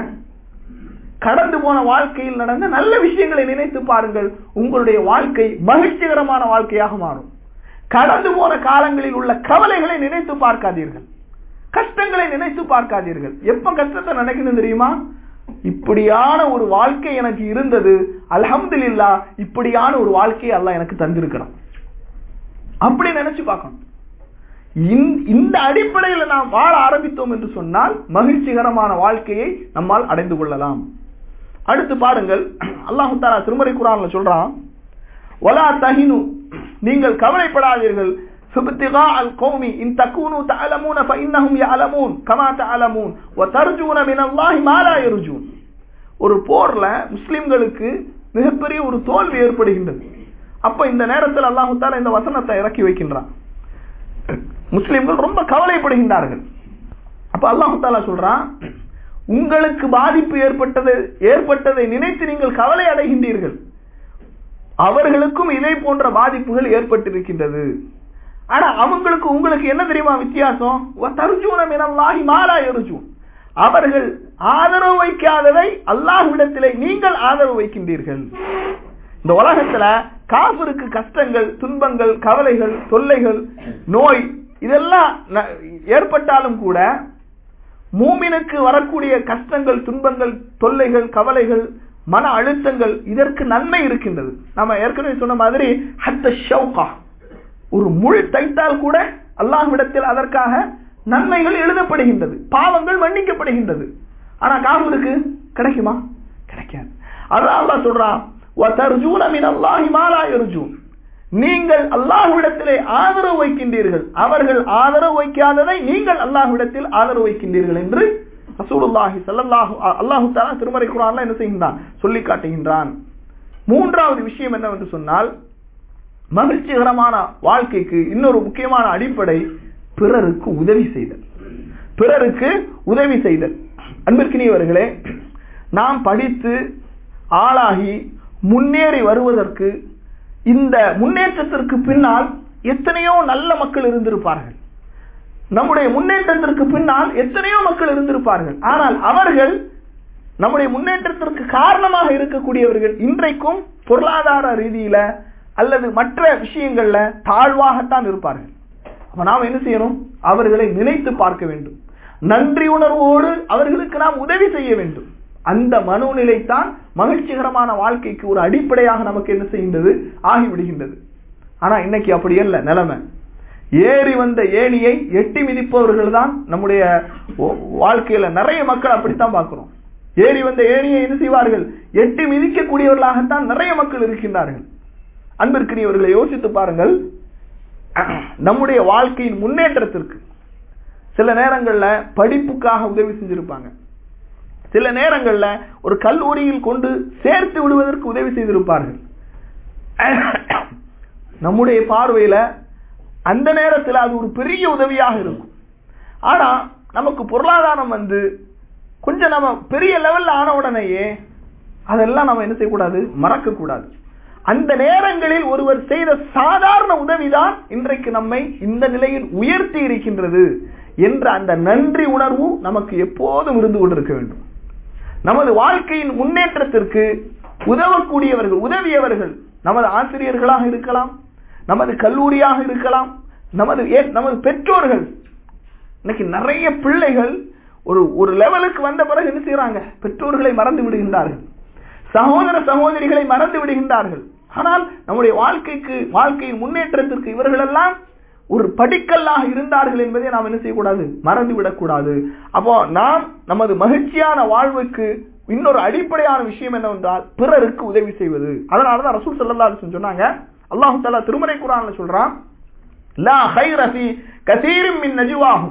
Speaker 1: கடந்து போன வாழ்க்கையில் நடந்த நல்ல விஷயங்களை நினைத்து பாருங்கள் உங்களுடைய வாழ்க்கை மகிழ்ச்சிகரமான வாழ்க்கையாக மாறும் கடந்து போன காலங்களில் உள்ள கவலைகளை நினைத்து பார்க்காதீர்கள் கஷ்டங்களை நினைத்து பார்க்காதீர்கள் எப்ப கஷ்டத்தை நினைக்கணும் தெரியுமா இப்படியான ஒரு வாழ்க்கை எனக்கு இருந்தது அல்ஹம்துலில்லாஹ் இப்படியான ஒரு வாழ்க்கையை அல்லாஹ் எனக்கு தந்திருக்கிறான் அப்படி நினைச்சு பார்க்கணும் இந்த- இந்த அடிப்படையில் நாம் வாழ ஆரம்பித்தோம் என்று சொன்னால் மகிழ்ச்சிகரமான வாழ்க்கையை நம்மால் அடைந்து கொள்ளலாம் அடுத்து பாருங்கள் அல்லாஹு தாலா திருமறை குரான்ல சொல்றான் வலா தஹினு நீங்கள் கவலைப்படாதீர்கள் فابتغاء القوم إن تكونوا تعلمون فإنهم يعلمون كما تعلمون وترجون من الله ما لا يرجون ஒரு போர்ல முஸ்லிம்களுக்கு மிகப்பெரிய ஒரு தோல்வி ஏற்படுகின்றது அப்ப இந்த நேரத்தில் அல்லாஹு தாலா இந்த வசனத்தை இறக்கி வைக்கின்றான் முஸ்லிம்கள் ரொம்ப கவலைப்படுகின்றார்கள் அப்ப அல்லாஹு தாலா சொல்றான் உங்களுக்கு பாதிப்பு ஏற்பட்டது ஏற்பட்டதை நினைத்து நீங்கள் கவலை அடைகின்றீர்கள் அவர்களுக்கும் இதே போன்ற பாதிப்புகள் ஏற்பட்டிருக்கின்றது ஆனா அவங்களுக்கு உங்களுக்கு என்ன தெரியுமா வித்தியாசம் தருஜூனம் எனல்லாஹி மாலா எருஜூன் அவர்கள் ஆதரவு வைக்காததை அல்லாஹ்விடத்திலே நீங்கள் ஆதரவு வைக்கின்றீர்கள் இந்த உலகத்துல காபிருக்கு கஷ்டங்கள் துன்பங்கள் கவலைகள் தொல்லைகள் நோய் இதெல்லாம் ந- ஏற்பட்டாலும் கூட மூமினுக்கு வரக்கூடிய கஷ்டங்கள் துன்பங்கள் தொல்லைகள் கவலைகள் மன அழுத்தங்கள் இதற்கு நன்மை இருக்கின்றது நம்ம ஏற்கனவே சொன்ன மாதிரி ஹத்த ஷவுகா ஒரு முள் தைத்தால் கூட அல்லாஹ்விடத்தில் அதற்காக நன்மைகள் எழுதப்படுகின்றது பாவங்கள் மன்னிக்கப்படுகின்றது ஆனா காவலுக்கு கிடைக்குமா கிடைக்காது அதான் அல்லாஹ் சொல்றான் وَتَرْجُونَ مِنَ اللَّهِ مَا لَا يَرْجُونَ நீங்கள் அல்லாஹ்விடத்திலே ஆதரவு வைக்கின்றீர்கள் அவர்கள் ஆதரவு வைக்காததை நீங்கள் அல்லாஹ்விடத்தில் ஆதரவு வைக்கின்றீர்கள் என்று ரசூலுல்லாஹி ஸல்லல்லாஹு அல்லாஹு தஆலா திருமறை குர்ஆன்ல என்ன செய்கின்றான் சொல்லி காட்டுகின்றான் மூன்றாவது விஷயம் என்னவென்று சொன்னால் மகிழ்ச்சிகரமான வாழ்க்கைக்கு இன்னொரு முக்கியமான அடிப்படை பிறருக்கு உதவி செய்தல் பிறருக்கு உதவி செய்தல் அன்பிற்கினியவர்களே நாம் படித்து ஆளாகி முன்னேறி வருவதற்கு இந்த முன்னேற்றத்திற்கு பின்னால் எத்தனையோ நல்ல மக்கள் இருந்திருப்பார்கள் நம்முடைய முன்னேற்றத்திற்கு பின்னால் எத்தனையோ மக்கள் இருந்திருப்பார்கள் ஆனால் அவர்கள் நம்முடைய முன்னேற்றத்திற்கு காரணமாக இருக்கக்கூடியவர்கள் இன்றைக்கும் பொருளாதார ரீதியில அல்லது மற்ற விஷயங்கள்ல தாழ்வாகத்தான் இருப்பார்கள் அப்ப நாம் என்ன செய்யணும் அவர்களை நினைத்து பார்க்க வேண்டும் நன்றி உணர்வோடு அவர்களுக்கு நாம் உதவி செய்ய வேண்டும் அந்த மனோநிலை தான் மகிழ்ச்சிகரமான வாழ்க்கைக்கு ஒரு அடிப்படையாக நமக்கு என்ன செய்கின்றது ஆகிவிடுகின்றது ஆனா இன்னைக்கு அப்படி அல்ல நிலைமை ஏறி வந்த ஏணியை எட்டி மிதிப்பவர்கள் தான் நம்முடைய ஓ- வாழ்க்கையில நிறைய மக்கள் அப்படித்தான் பார்க்கிறோம் ஏறி வந்த ஏணியை என்ன செய்வார்கள் எட்டி மிதிக்கக்கூடியவர்களாகத்தான் நிறைய மக்கள் இருக்கின்றார்கள் அன்பிற்குரியவர்களை யோசித்து பாருங்கள் நம்முடைய வாழ்க்கையின் முன்னேற்றத்திற்கு சில நேரங்கள்ல படிப்புக்காக உதவி செஞ்சிருப்பாங்க சில நேரங்கள்ல ஒரு கல்லூரியில் கொண்டு சேர்த்து விடுவதற்கு உதவி செய்திருப்பார்கள் நம்முடைய பார்வையில அந்த நேரத்தில் அது ஒரு பெரிய உதவியாக இருக்கும் ஆனா நமக்கு பொருளாதாரம் வந்து கொஞ்சம் நம்ம பெரிய லெவல்ல ஆன உடனேயே அதெல்லாம் நம்ம என்ன செய்யக்கூடாது மறக்க கூடாது அந்த நேரங்களில் ஒருவர் செய்த சாதாரண உதவிதான் இன்றைக்கு நம்மை இந்த நிலையில் உயர்த்தி இருக்கின்றது என்ற அந்த நன்றி உணர்வு நமக்கு எப்போதும் இருந்து கொண்டிருக்க வேண்டும் நமது வாழ்க்கையின் முன்னேற்றத்திற்கு உதவக்கூடியவர்கள் உதவியவர்கள் நமது ஆசிரியர்களாக இருக்கலாம் நமது கல்லூரியாக இருக்கலாம் நமது ஏ- நமது பெற்றோர்கள் இன்னைக்கு நிறைய பிள்ளைகள் ஒரு ஒரு லெவலுக்கு வந்த பிறகு என்ன செய்யறாங்க பெற்றோர்களை மறந்து விடுகின்றார்கள் சகோதர சகோதரிகளை மறந்து விடுகின்றார்கள் ஆனால் நம்முடைய வாழ்க்கைக்கு வாழ்க்கையின் முன்னேற்றத்திற்கு இவர்களெல்லாம் ஒரு படிக்கல்லாக இருந்தார்கள் என்பதை நாம் என்ன செய்யக்கூடாது மறந்து விடக்கூடாது அப்போ நாம் நமது மகிழ்ச்சியான வாழ்வுக்கு இன்னொரு அடிப்படையான விஷயம் என்னவென்றால் பிறருக்கு உதவி செய்வது அதனாலதான் ரசூல் ஸல்லல்லாஹு அலைஹி வஸல்லம் சொன்னாங்க அல்லாஹ் தஆலா திருமறை குர்ஆன்ல சொல்றான் லா خير في كثير من نجواهم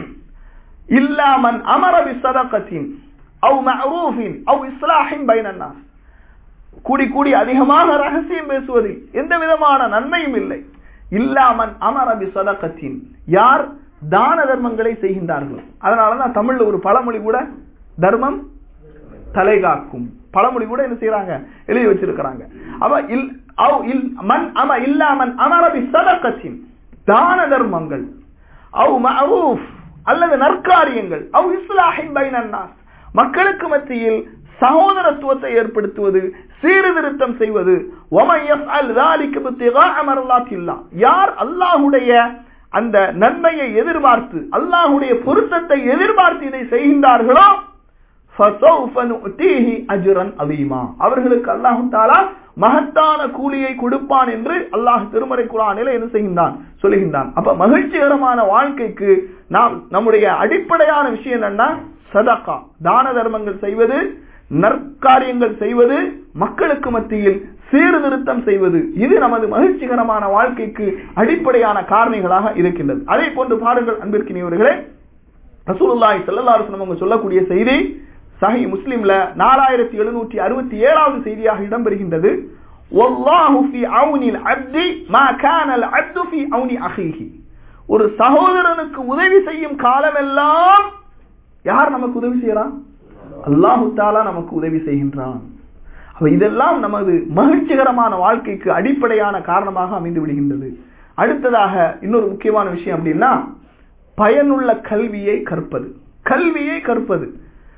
Speaker 1: إلا من أمر بصدقة أو معروف أو إصلاح بين الناس கூடி கூடி அதிகமாக ரகசியம் பேசுவதில் எந்த விதமான நன்மையும் இல்லை இல்லாமன் அமரபி சதகத்தின் யார் தான தர்மங்களை செய்கின்றார்களோ அதனாலதான் தமிழ்ல ஒரு பழமொழி கூட தர்மம் தலை காக்கும் பழமொழி கூட என்ன செய்யறாங்க எழுதி வச்சிருக்கிறாங்க அவ இல் அவ் இல் மன் அம இல்லாமன் அமரபி சதகத்தின் தான தர்மங்கள் அவ் மஅரூஃப் அல்லது நற்காரியங்கள் அவ் இஸ்லாஹின் பைனன் நாஸ் மக்களுக்கு மத்தியில் சகோதரத்துவத்தை ஏற்படுத்துவது சீர்திருத்தம் செய்வது وَمَنْ يَفْعَلْ ذَلِكَ ابْتِغَاءَ مَرْضَاتِ اللَّهِ யார் அல்லாஹ்வுடைய அந்த நன்மையை எதிர்பார்த்து அல்லாஹ்வுடைய பொருத்தத்தை எதிர்பார்த்து இதை செய்கின்றார்களோ فَسَوْفَ نُؤْتِيهِ أَجْرًا عَظِيمًا அவர்களுக்கு அல்லாஹ் தஆலா மகத்தான கூலியை கொடுப்பான் என்று அல்லாஹ் திருமறை குர்ஆனிலே என்ன செய்கின்றான் சொல்லுகின்றான் அப்ப மகிழ்ச்சிகரமான வாழ்க்கைக்கு நாம் நம்முடைய அடிப்படையான விஷயம் என்னன்னா சதகா தான தர்மங்கள் செய்வது நற்காரியங்கள் செய்வது மக்களுக்கு மத்தியில் சீர்திருத்தம் செய்வது இது நமது மகிழ்ச்சிகரமான வாழ்க்கைக்கு அடிப்படையான காரணிகளாக இருக்கின்றது அதே போன்று பாருங்கள் அன்பிற்கினியவர்களே ரசூலுல்லாஹி ஸல்லல்லாஹு அலைஹி வஸல்லம் அவங்க சொல்லக்கூடிய செய்தி சஹி முஸ்லிம்ல நாலாயிரத்தி எழுநூற்றி அறுபத்தி ஏழாவது செய்தியாக இடம்பெறுகின்றது வல்லாஹு ஃபி அவுனில் அப்தி மா கானல் அப்து ஃபி அவுனி அஹீஹி ஒரு சகோதரனுக்கு உதவி செய்யும் காலமெல்லாம் யார் நமக்கு உதவி செய்யறான் அல்லாஹு தாலா நமக்கு உதவி செய்கின்றான் அப்ப இதெல்லாம் நமது மகிழ்ச்சிகரமான வாழ்க்கைக்கு அடிப்படையான காரணமாக அமைந்து விடுகின்றது அடுத்ததாக இன்னொரு முக்கியமான விஷயம் அப்படின்னா பயனுள்ள கல்வியை கற்பது கல்வியை கற்பது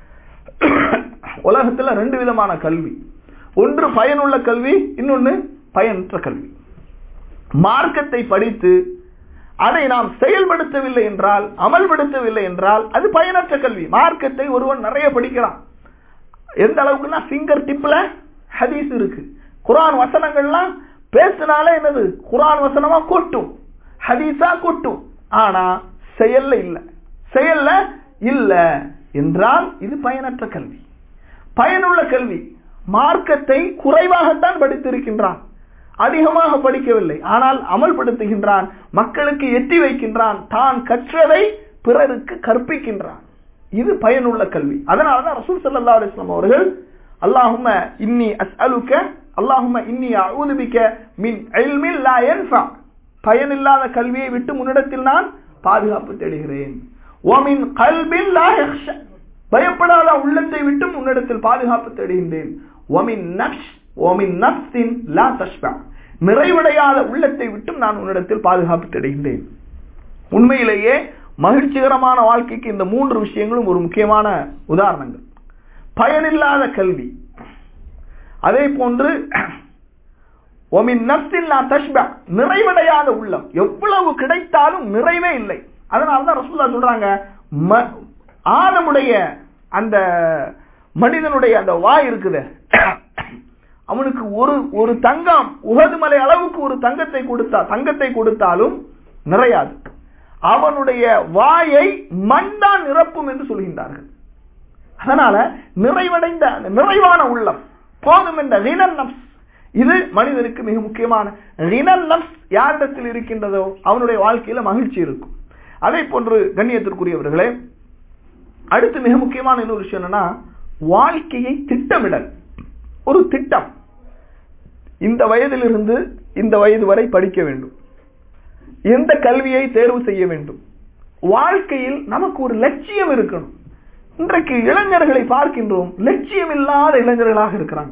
Speaker 1: உலகத்துல ரெண்டு விதமான கல்வி ஒன்று பயனுள்ள கல்வி இன்னொன்னு பயனற்ற கல்வி மார்க்கத்தை படித்து அதை நாம் செயல்படுத்தவில்லை என்றால் அமல்படுத்தவில்லை என்றால் அது பயனற்ற கல்வி மார்க்கத்தை ஒருவன் நிறைய படிக்கிறான் எந்த அளவுக்குன்னா ஃபிங்கர் டிப்ல ஹதீஸ் இருக்கு குரான் வசனங்கள்லாம் பேசினாலே என்னது குரான் வசனமா கொட்டும் ஹதீஸா கொட்டும் ஆனா செயல்ல இல்ல செயல்ல இல்ல என்றால் இது பயனற்ற கல்வி பயனுள்ள கல்வி மார்க்கத்தை குறைவாகத்தான் படித்திருக்கின்றான் அதிகமாக படிக்கவில்லை ஆனால் அமல்படுத்துகின்றான் மக்களுக்கு எட்டி வைக்கின்றான் தான் கற்றதை பிறருக்கு கற்பிக்கின்றான் இது பயனுள்ள கல்வி அதனாலதான் ரசூல் சல்லா அலிஸ்லாம் அவர்கள் அல்லாஹும இன்னி அஸ்அலுக்க அல்லாஹும இன்னி அஊதுபிக்க மின் இல்மில் லா யன்ஃபா பயனில்லாத கல்வியை விட்டு முன்னிடத்தில் நான் பாதுகாப்பு தேடுகிறேன் ஓமின் கல்பில் லா யக்ஷ பயப்படாத உள்ளத்தை விட்டு உன்னிடத்தில் பாதுகாப்பு தேடுகின்றேன் ஒமின் நப்ஸ் ஓமின் நப்சின் லா தஷ்பா நிறைவடையாத உள்ளத்தை விட்டும் நான் உன்னிடத்தில் பாதுகாப்பு தேடுகின்றேன் உண்மையிலேயே மகிழ்ச்சிகரமான வாழ்க்கைக்கு இந்த மூன்று விஷயங்களும் ஒரு முக்கியமான உதாரணங்கள் பயனில்லாத கல்வி அதே போன்று ஒமின் நப்சில் நான் தஷ்பா நிறைவடையாத உள்ளம் எவ்வளவு கிடைத்தாலும் நிறைவே இல்லை அதனால தான் ரசூல்லா சொல்றாங்க ம- ஆதமுடைய அந்த மனிதனுடைய அந்த வாய் இருக்குது அவனுக்கு ஒரு ஒரு தங்கம் உகது மலை அளவுக்கு ஒரு தங்கத்தை கொடுத்தா தங்கத்தை கொடுத்தாலும் நிறையாது அவனுடைய வாயை மண் தான் நிரப்பும் என்று சொல்கின்றார்கள் அதனால நிறைவடைந்த அந்த நிறைவான உள்ளம் போதும் என்ற ரினல் நப்ஸ் இது மனிதனுக்கு மிக முக்கியமான ரினல் நப்ஸ் யாரிடத்தில் இருக்கின்றதோ அவனுடைய வாழ்க்கையில மகிழ்ச்சி இருக்கும் அதே போன்று கண்ணியத்திற்குரியவர்களே அடுத்து மிக முக்கியமான இன்னொரு விஷயம் என்னன்னா வாழ்க்கையை திட்டமிடல் ஒரு திட்டம் இந்த வயதிலிருந்து இந்த வயது வரை படிக்க வேண்டும் எந்த கல்வியை தேர்வு செய்ய வேண்டும் வாழ்க்கையில் நமக்கு ஒரு லட்சியம் இருக்கணும் இன்றைக்கு இளைஞர்களை பார்க்கின்றோம் லட்சியம் இல்லாத இளைஞர்களாக இருக்கிறாங்க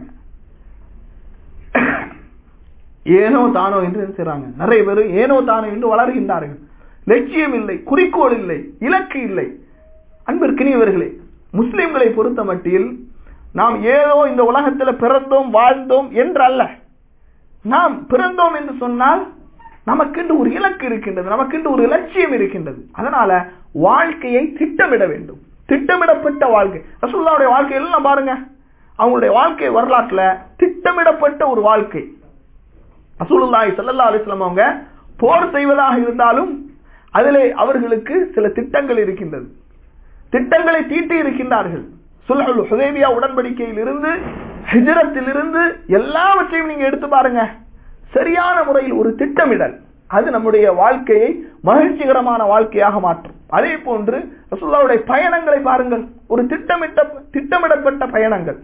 Speaker 1: ஏனோ தானோ என்று என்ன செய்றாங்க நிறைய பேர் ஏனோ தானோ என்று வளர்கின்றார்கள் லட்சியம் இல்லை குறிக்கோள் இல்லை இலக்கு இல்லை அன்பிற்கினியவர்களே முஸ்லிம்களை பொறுத்த மட்டில் நாம் ஏதோ இந்த உலகத்தில் பிறந்தோம் வாழ்ந்தோம் என்று அல்ல நாம் பிறந்தோம் என்று சொன்னால் நமக்கென்று ஒரு இலக்கு இருக்கின்றது நமக்கென்று ஒரு லட்சியம் இருக்கின்றது அதனால வாழ்க்கையை திட்டமிட வேண்டும் திட்டமிடப்பட்ட வாழ்க்கை ரசூல்லாவுடைய வாழ்க்கை எல்லாம் பாருங்க அவங்களுடைய வாழ்க்கை வரலாற்றுல திட்டமிடப்பட்ட ஒரு வாழ்க்கை ரசூலுல்லாஹி ஸல்லல்லாஹு அலைஹி வஸல்லம் அவங்க போர் செய்வதாக இருந்தாலும் அதிலே அவர்களுக்கு சில திட்டங்கள் இருக்கின்றது திட்டங்களை தீட்டி இருக்கின்றார்கள் சுல்ஹுல் ஹுதைபியா உடன்படிக்கையில் இருந்து ஹிஜ்ரத்தில் இருந்து எல்லாவற்றையும் நீங்க எடுத்து பாருங்க சரியான முறையில் ஒரு திட்டமிடல் அது நம்முடைய வாழ்க்கையை மகிழ்ச்சிகரமான வாழ்க்கையாக மாற்றும் அதே போன்று ரசூல்லாவுடைய பயணங்களை பாருங்கள் ஒரு திட்டமிட்ட திட்டமிடப்பட்ட பயணங்கள்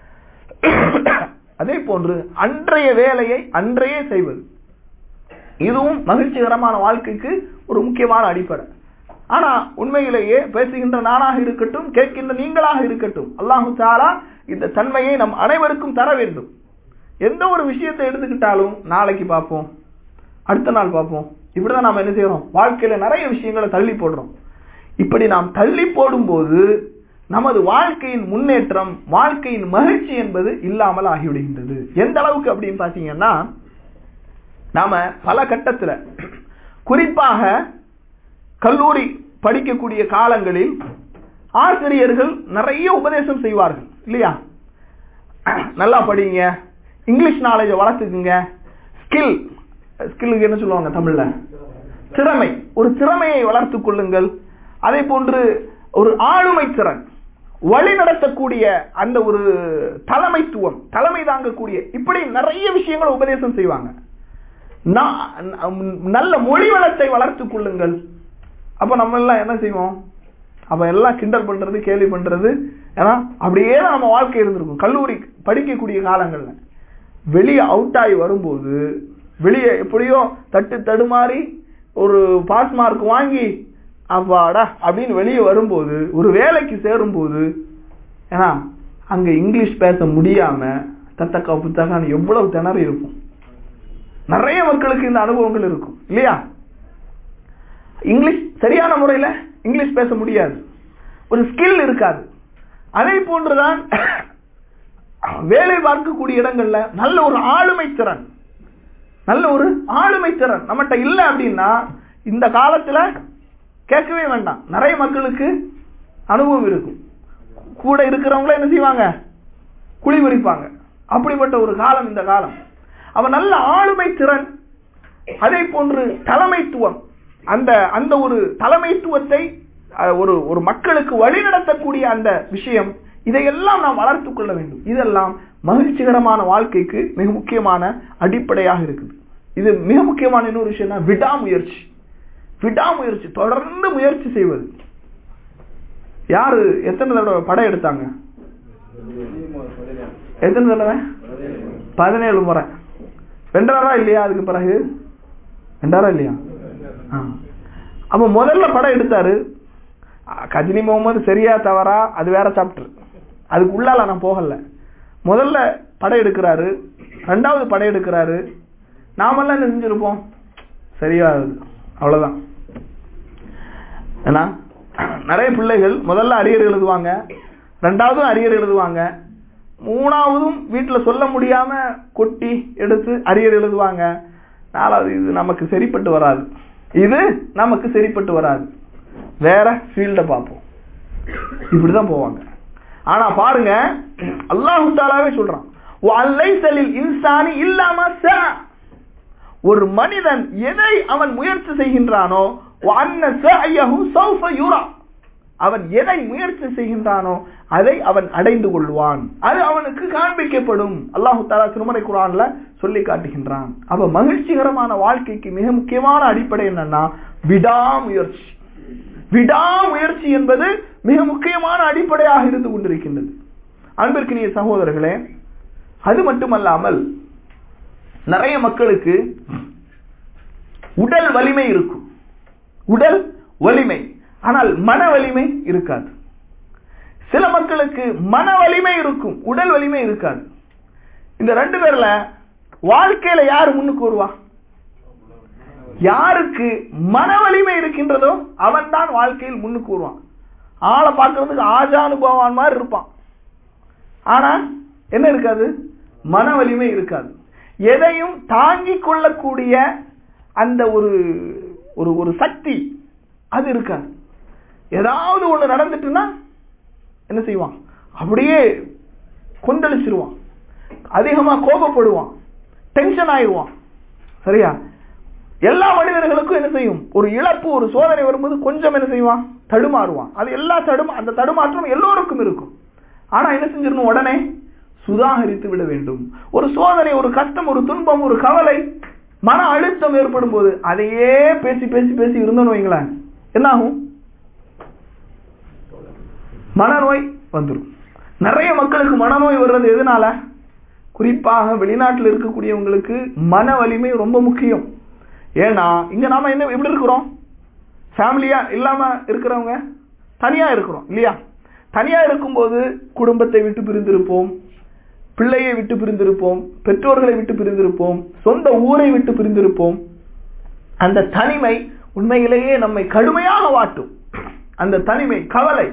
Speaker 1: அதே போன்று அன்றைய வேலையை அன்றையே செய்வது இதுவும் மகிழ்ச்சிகரமான வாழ்க்கைக்கு ஒரு முக்கியமான அடிப்படை ஆனா உண்மையிலேயே பேசுகின்ற நானாக இருக்கட்டும் கேட்கின்ற நீங்களாக இருக்கட்டும் அல்லாஹு தாலா இந்த தன்மையை நம் அனைவருக்கும் தர வேண்டும் எந்த ஒரு விஷயத்தை எடுத்துக்கிட்டாலும் நாளைக்கு பார்ப்போம் அடுத்த நாள் பார்ப்போம் இப்படிதான் நாம் என்ன செய்யறோம் வாழ்க்கையில நிறைய விஷயங்களை தள்ளி போடுறோம் இப்படி நாம் தள்ளி போடும்போது நமது வாழ்க்கையின் முன்னேற்றம் வாழ்க்கையின் மகிழ்ச்சி என்பது இல்லாமல் ஆகிவிடுகின்றது எந்த அளவுக்கு அப்படின்னு பாத்தீங்கன்னா நாம பல கட்டத்துல குறிப்பாக கல்லூரி படிக்கக்கூடிய காலங்களில் ஆசிரியர்கள் நிறைய உபதேசம் செய்வார்கள் இல்லையா நல்லா படிங்க இங்கிலீஷ் நாலேஜை வளர்த்துக்குங்க ஸ்கில் ஸ்கில்லுக்கு என்ன சொல்லுவாங்க தமிழ்ல திறமை ஒரு திறமையை வளர்த்துக் கொள்ளுங்கள் அதே போன்று ஒரு ஆளுமை திறன் வழி நடத்தக்கூடிய அந்த ஒரு தலைமைத்துவம் தலைமை தாங்கக்கூடிய இப்படி நிறைய விஷயங்களை உபதேசம் செய்வாங்க நல்ல மொழி வளத்தை வளர்த்துக் கொள்ளுங்கள் அப்ப நம்ம எல்லாம் என்ன செய்வோம் அப்ப எல்லாம் கிண்டல் பண்றது கேள்வி பண்றது ஏன்னா அப்படியே தான் நம்ம வாழ்க்கை இருந்திருக்கும் கல்லூரி படிக்கக்கூடிய காலங்கள்ல வெளியே அவுட் ஆகி வரும்போது வெளியே எப்படியோ தட்டு தடுமாறி ஒரு பாஸ் மார்க் வாங்கி அப்பாடா அப்படின்னு வெளியே வரும்போது ஒரு வேலைக்கு சேரும் போது ஏன்னா அங்க இங்கிலீஷ் பேச முடியாம தத்தக்கா புத்தகான்னு எவ்வளவு திணறி இருக்கும் நிறைய மக்களுக்கு இந்த அனுபவங்கள் இருக்கும் இல்லையா இங்கிலீஷ் சரியான முறையில இங்கிலீஷ் பேச முடியாது ஒரு ஸ்கில் இருக்காது அதே போன்றுதான் வேலை பார்க்கக்கூடிய இடங்கள்ல நல்ல ஒரு ஆளுமை திறன் நல்ல ஒரு ஆளுமை திறன் நம்மகிட்ட இல்லை அப்படின்னா இந்த காலத்துல கேட்கவே வேண்டாம் நிறைய மக்களுக்கு அனுபவம் இருக்கும் கூட இருக்கிறவங்கள என்ன செய்வாங்க குழி பறிப்பாங்க அப்படிப்பட்ட ஒரு காலம் இந்த காலம் அவன் நல்ல ஆளுமை திறன் அதே போன்று தலைமைத்துவம் அந்த அந்த ஒரு தலைமைத்துவத்தை ஒரு ஒரு மக்களுக்கு வழிநடத்தக்கூடிய அந்த விஷயம் இதையெல்லாம் நாம் வளர்த்துக் கொள்ள வேண்டும் இதெல்லாம் மகிழ்ச்சிகரமான வாழ்க்கைக்கு மிக முக்கியமான அடிப்படையாக இருக்குது இது மிக முக்கியமான இன்னொரு விஷயம் தான் விடாமுயற்சி விடாமுயற்சி தொடர்ந்து முயற்சி செய்வது யாரு எத்தனை தடவை படம் எடுத்தாங்க எத்தனை தடவை பதினேழு முறை வென்றாரா இல்லையா அதுக்கு பிறகு வென்றாரா இல்லையா அப்ப முதல்ல படம் எடுத்தாரு கஜினி முகமது சரியா தவறா அது வேற சாப்டர் அதுக்கு உள்ளால நான் போகல முதல்ல படம் எடுக்கிறாரு ரெண்டாவது படம் எடுக்கிறாரு நாமெல்லாம் என்ன செஞ்சிருப்போம் சரியா அவ்வளவுதான் ஏன்னா நிறைய பிள்ளைகள் முதல்ல அரியர் எழுதுவாங்க ரெண்டாவதும் அரியர் எழுதுவாங்க மூணாவதும் வீட்டுல சொல்ல முடியாம கொட்டி எடுத்து அரியர் எழுதுவாங்க நாலாவது இது நமக்கு சரிப்பட்டு வராது இது நமக்கு சரிப்பட்டு வராது வேற ஃபீல்ட பார்ப்போம் இப்படிதான் போவாங்க ஆனா பாருங்க அல்லாஹு தாலாவே சொல்றான் "வலைசலில் இன்சானி இல்லாம சா." ஒரு மனிதன் எதை அவன் முயற்சி செய்கின்றானோ "வஅன்ன சஅயஹு சௌஃப யுரா." அவன் எதை முயற்சி செய்கின்றானோ அதை அவன் அடைந்து கொள்வான் அது அவனுக்கு காண்பிக்கப்படும் அல்லாஹு தாலா திருமறை குரான்ல சொல்லி காட்டுகின்றான் அப்ப மகிழ்ச்சிகரமான வாழ்க்கைக்கு மிக முக்கியமான அடிப்படை என்னன்னா விடாமுயற்சி விடாமுயற்சி என்பது மிக முக்கியமான அடிப்படையாக இருந்து கொண்டிருக்கின்றது அன்பிற்கினிய சகோதரர்களே அது மட்டுமல்லாமல் நிறைய மக்களுக்கு உடல் வலிமை இருக்கும் உடல் வலிமை ஆனால் மன வலிமை இருக்காது சில மக்களுக்கு மன வலிமை இருக்கும் உடல் வலிமை இருக்காது இந்த ரெண்டு பேர்ல வாழ்க்கையில யார் முன்னுக்கு வருவா யாருக்கு மன வலிமை இருக்கின்றதோ அவன் தான் வாழ்க்கையில் முன்னுக்கு வருவான் ஆளை பார்க்கறதுக்கு ஆஜானுபவான் மாதிரி இருப்பான் ஆனா என்ன இருக்காது மன வலிமை இருக்காது எதையும் தாங்கிக் கொள்ளக்கூடிய அந்த ஒரு ஒரு ஒரு சக்தி அது இருக்காது ஏதாவது ஒண்ணு நடந்துட்டுன்னா என்ன செய்வான் அப்படியே கொந்தளிச்சிருவான் அதிகமா கோபப்படுவான் டென்ஷன் ஆயிடுவான் சரியா எல்லா மனிதர்களுக்கும் என்ன செய்யும் ஒரு இழப்பு ஒரு சோதனை வரும்போது கொஞ்சம் என்ன செய்வான் தடுமாறுவான் அது எல்லா தடுமா அந்த தடுமாற்றம் எல்லோருக்கும் இருக்கும் ஆனா என்ன செஞ்சிடணும் உடனே சுதாகரித்து விட வேண்டும் ஒரு சோதனை ஒரு கஷ்டம் ஒரு துன்பம் ஒரு கவலை மன அழுத்தம் ஏற்படும் போது அதையே பேசி பேசி பேசி இருந்தோன்னு வைங்களேன் என்ன ஆகும் மனநோய் வந்துடும் நிறைய மக்களுக்கு மனநோய் வர்றது எதனால குறிப்பாக வெளிநாட்டில் இருக்கக்கூடியவங்களுக்கு மன வலிமை ரொம்ப முக்கியம் ஏன்னா இங்க நாம என்ன எப்படி இருக்கிறோம் ஃபேமிலியா இல்லாம இருக்கிறவங்க தனியா இருக்கிறோம் இல்லையா தனியா இருக்கும்போது குடும்பத்தை விட்டு பிரிந்திருப்போம் பிள்ளையை விட்டு பிரிந்திருப்போம் பெற்றோர்களை விட்டு பிரிந்திருப்போம் சொந்த ஊரை விட்டு பிரிந்திருப்போம் அந்த தனிமை உண்மையிலேயே நம்மை கடுமையாக வாட்டும் அந்த தனிமை கவலை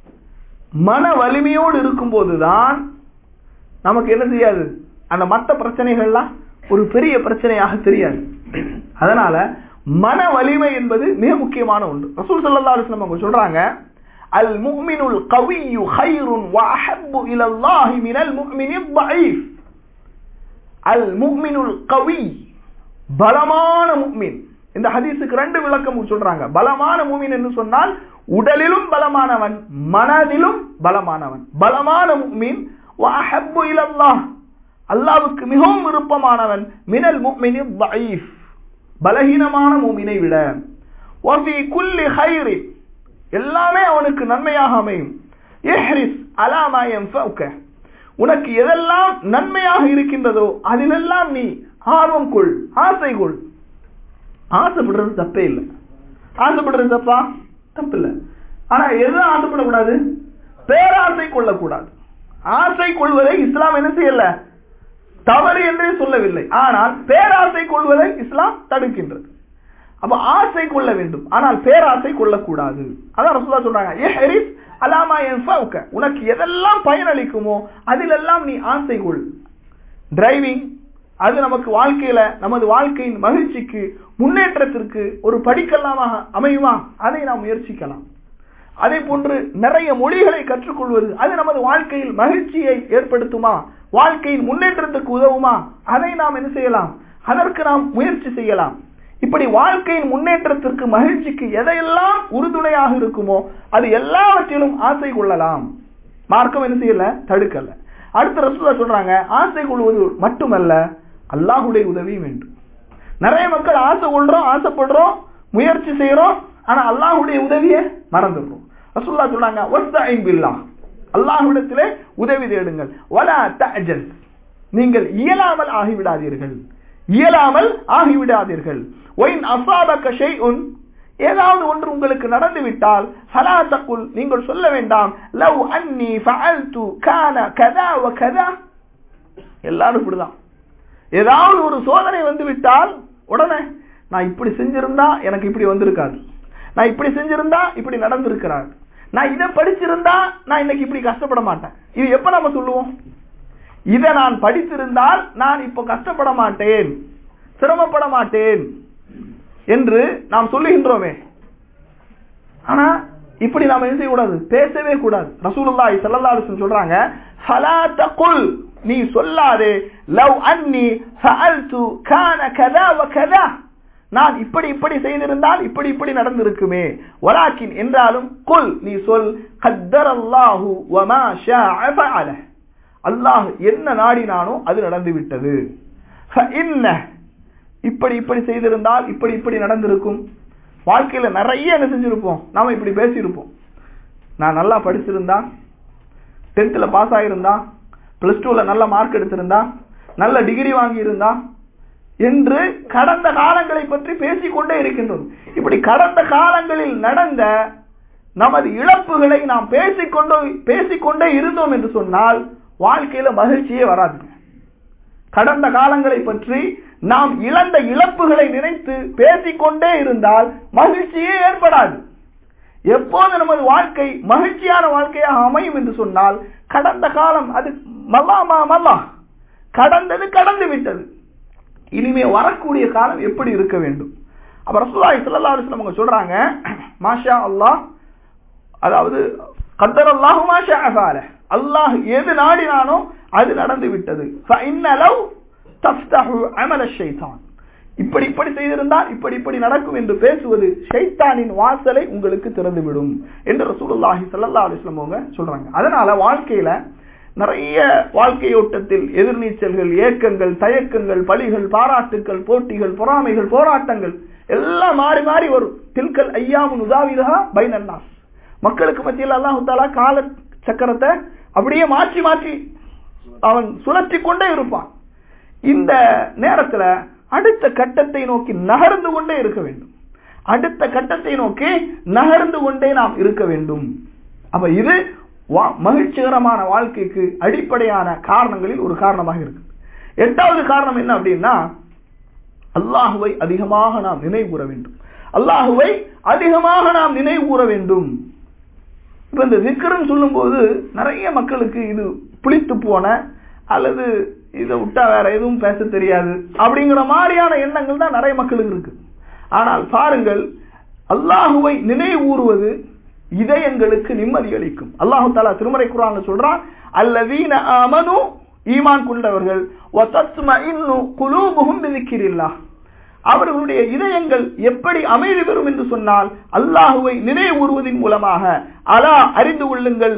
Speaker 1: மன வலிமையோடு இருக்கும்போதுதான் நமக்கு என்ன செய்யாது அந்த மற்ற பிரச்சனைகள்லாம் ஒரு பெரிய பிரச்சனையாக தெரியாது அதனால மன வலிமை என்பது மிக முக்கியமான ஒன்று ரசூல் ஸல்லல்லாஹு அலைஹி வஸல்லம் அவங்க சொல்றாங்க அல் முஃமினுல் கவிய்யு கைருன் வ அஹப்பு இலல்லாஹி மினல் முஃமினில் ضعيف அல் முஃமினுல் கவி பலமான முஃமின் இந்த ஹதீஸுக்கு ரெண்டு விளக்கம் சொல்றாங்க பலமான முஃமின் என்று சொன்னால் உடலிலும் பலமானவன் மனதிலும் பலமானவன் பலமான முஃமின் வ அஹப்பு இலல்லாஹ் அல்லாவுக்கு மிகவும் விருப்பமானவன் மினல் முஃமினில் ضعيف பலகீனமான மூமினை விட வஃபி குல்லி ஹைரி எல்லாமே அவனுக்கு நன்மையாக அமையும் இஹ்ரிஸ் அலா மா யன்ஃபஉக உனக்கு எதெல்லாம் நன்மையாக இருக்கின்றதோ அதிலெல்லாம் நீ ஆர்வம் கொள் ஆசை கொள் ஆசைப்படுறது தப்பே இல்லை ஆசைப்படுறது தப்பா தப்பு இல்லை ஆனா எது ஆசைப்படக்கூடாது பேராசை கொள்ளக்கூடாது ஆசை கொள்வதை இஸ்லாம் என்ன செய்யல தவறு என்றே சொல்லவில்லை ஆனால் பேராசை கொள்வதை இஸ்லாம் தடுக்கின்றது அப்ப ஆசை கொள்ள வேண்டும் ஆனால் பேராசை கொள்ளக்கூடாது அதான் ரசூலா சொல்றாங்க இஹ்ரிஸ் அலாமா யன்ஃபவுக உனக்கு எதெல்லாம் பயனளிக்குமோ அதிலெல்லாம் நீ ஆசை கொள் டிரைவிங் அது நமக்கு வாழ்க்கையில நமது வாழ்க்கையின் மகிழ்ச்சிக்கு முன்னேற்றத்திற்கு ஒரு படிக்கல்லாமாக அமையுமா அதை நாம் முயற்சிக்கலாம் அதே போன்று நிறைய மொழிகளை கற்றுக்கொள்வது அது நமது வாழ்க்கையில் மகிழ்ச்சியை ஏற்படுத்துமா வாழ்க்கையின் முன்னேற்றத்துக்கு உதவுமா அதை நாம் என்ன செய்யலாம் அதற்கு நாம் முயற்சி செய்யலாம் இப்படி வாழ்க்கையின் முன்னேற்றத்திற்கு மகிழ்ச்சிக்கு எதையெல்லாம் உறுதுணையாக இருக்குமோ அது எல்லாவற்றிலும் ஆசை கொள்ளலாம் மார்க்கம் என்ன செய்யல தடுக்கல அடுத்த ரசூலா சொல்றாங்க ஆசை கொள்வது மட்டுமல்ல அல்லாஹுடைய உதவி வேண்டும் நிறைய மக்கள் ஆசை கொள்றோம் ஆசைப்படுறோம் முயற்சி செய்யறோம் ஆனா அல்லாஹுடைய உதவியை மறந்துடுறோம் ரசூல்லா சொல்றாங்க வஸ்தஈன் பில்லாஹ் அல்லாஹ்விடத்திலே உதவி தேடுங்கள் வலா தஅஜல் நீங்கள் இயலாமல் ஆகிவிடாதீர்கள் இயலாமல் ஆகிவிடாதீர்கள் ஒயின் அசாபக ஷைஉன் ஏதாவது ஒன்று உங்களுக்கு நடந்து விட்டால் ஃபலா தகுல் நீங்கள் சொல்ல வேண்டாம் லவ் அன்னி ஃபஅல்து கான கதா வ கதா எல்லாரும் இப்படிதான் ஏதாவது ஒரு சோதனை வந்து விட்டால் உடனே நான் இப்படி செஞ்சிருந்தா எனக்கு இப்படி வந்திருக்காது நான் இப்படி செஞ்சிருந்தா இப்படி நடந்திருக்கிறார் நான் இதை படிச்சிருந்தா நான் இன்னைக்கு இப்படி கஷ்டப்பட மாட்டேன் இது எப்ப நம்ம சொல்லுவோம் இதை நான் படித்திருந்தால் நான் இப்போ கஷ்டப்பட மாட்டேன் சிரமப்பட மாட்டேன் என்று நாம் சொல்லுகின்றோமே ஆனா இப்படி நாம என்ன செய்யக்கூடாது பேசவே கூடாது ரசூலுல்லாஹி ஸல்லல்லாஹு அலைஹி வஸல்லம் சொல்றாங்க ஃபலா தகுல் நீ சொல்லாதே லவ் அன்னி ஃபஅல்து கான கதா வ கதா நான் இப்படி இப்படி செய்திருந்தால் இப்படி இப்படி நடந்திருக்குமே வலாக்கின் என்றாலும் குல் நீ சொல் கத்தரல்லாஹு வமா ஷாஅ ஃபஅல அல்லாஹ் என்ன நாடினானோ அது நடந்து விட்டது ஃபஇன்ன இப்படி இப்படி செய்திருந்தால் இப்படி இப்படி நடந்திருக்கும் வாழ்க்கையில நிறைய என்ன செஞ்சிருப்போம் நாம இப்படி பேசியிருப்போம் நான் நல்லா படிச்சிருந்தா டென்த்தில் பாஸ் ஆகியிருந்தா பிளஸ் டூவில் நல்ல மார்க் எடுத்திருந்தா நல்ல டிகிரி வாங்கியிருந்தா என்று கடந்த காலங்களை பற்றி பேசிக்கொண்டே இருக்கின்றோம் இப்படி கடந்த காலங்களில் நடந்த நமது இழப்புகளை நாம் பேசிக்கொண்டோ பேசிக்கொண்டே இருந்தோம் என்று சொன்னால் வாழ்க்கையில மகிழ்ச்சியே வராது கடந்த காலங்களை பற்றி நாம் இழந்த இழப்புகளை நினைத்து பேசிக்கொண்டே இருந்தால் மகிழ்ச்சியே ஏற்படாது எப்போது நமது வாழ்க்கை மகிழ்ச்சியான வாழ்க்கையாக அமையும் என்று சொன்னால் கடந்த காலம் அது மல்லாமா மல்லா கடந்தது கடந்து விட்டது இனிமே வரக்கூடிய காலம் எப்படி இருக்க வேண்டும் அப்ப ரசூலுல்லாஹி ஸல்லல்லாஹு அலைஹி வஸல்லம் சொல்றாங்க மாஷா அல்லாஹ் அதாவது கத்தர் அல்லாஹு மாஷா அஃபால அல்லாஹ் எது நாடினானோ அது நடந்து விட்டது ஃபஇன்னலவ் தஃப்தஹு அமல ஷைத்தான் இப்படி இப்படி செய்திருந்தால் இப்படி இப்படி நடக்கும் என்று பேசுவது ஷைத்தானின் வாசலை உங்களுக்கு திறந்துவிடும் என்று ரசூலுல்லாஹி ஸல்லல்லாஹு அலைஹி வஸல்லம் அவங்க சொல்றாங்க அதனால வாழ்க்கையில நிறைய வாழ்க்கையோட்டத்தில் எதிர்நீச்சல்கள் ஏக்கங்கள் தயக்கங்கள் பலிகள் பாராட்டுக்கள் போட்டிகள் பொறாமைகள் போராட்டங்கள் எல்லாம் மாறி மாறி வரும் தில்கல் ஐயாமுன் உதாவிதா பைனன்னாஸ் மக்களுக்கு மத்தியில் அல்லாஹு தாலா கால சக்கரத்தை அப்படியே மாற்றி மாற்றி அவன் சுழற்றி கொண்டே இருப்பான் இந்த நேரத்துல அடுத்த கட்டத்தை நோக்கி நகர்ந்து கொண்டே இருக்க வேண்டும் அடுத்த கட்டத்தை நோக்கி நகர்ந்து கொண்டே நாம் இருக்க வேண்டும் அப்ப இது மகிழ்ச்சிகரமான வாழ்க்கைக்கு அடிப்படையான காரணங்களில் ஒரு காரணமாக இருக்கு எட்டாவது காரணம் என்ன அப்படின்னா அல்லாஹுவை அதிகமாக நாம் நினைவு கூற வேண்டும் அல்லாஹுவை அதிகமாக நாம் நினைவு கூற வேண்டும் இப்ப இந்த விக்ரம் சொல்லும் போது நிறைய மக்களுக்கு இது புளித்து போன அல்லது இதை விட்டா வேற எதுவும் பேச தெரியாது அப்படிங்கிற மாதிரியான எண்ணங்கள் தான் நிறைய மக்களுக்கு இருக்கு ஆனால் பாருங்கள் அல்லாஹுவை நினைவு கூறுவது இதயங்களுக்கு நிம்மதி அளிக்கும் அல்லாஹு தாலா திருமறை குரான் சொல்றான் அல்லதீன அமனு ஈமான் கொண்டவர்கள் அவர்களுடைய இதயங்கள் எப்படி அமைதி பெறும் என்று சொன்னால் அல்லாஹுவை நினைவுறுவதன் மூலமாக அலா அறிந்து கொள்ளுங்கள்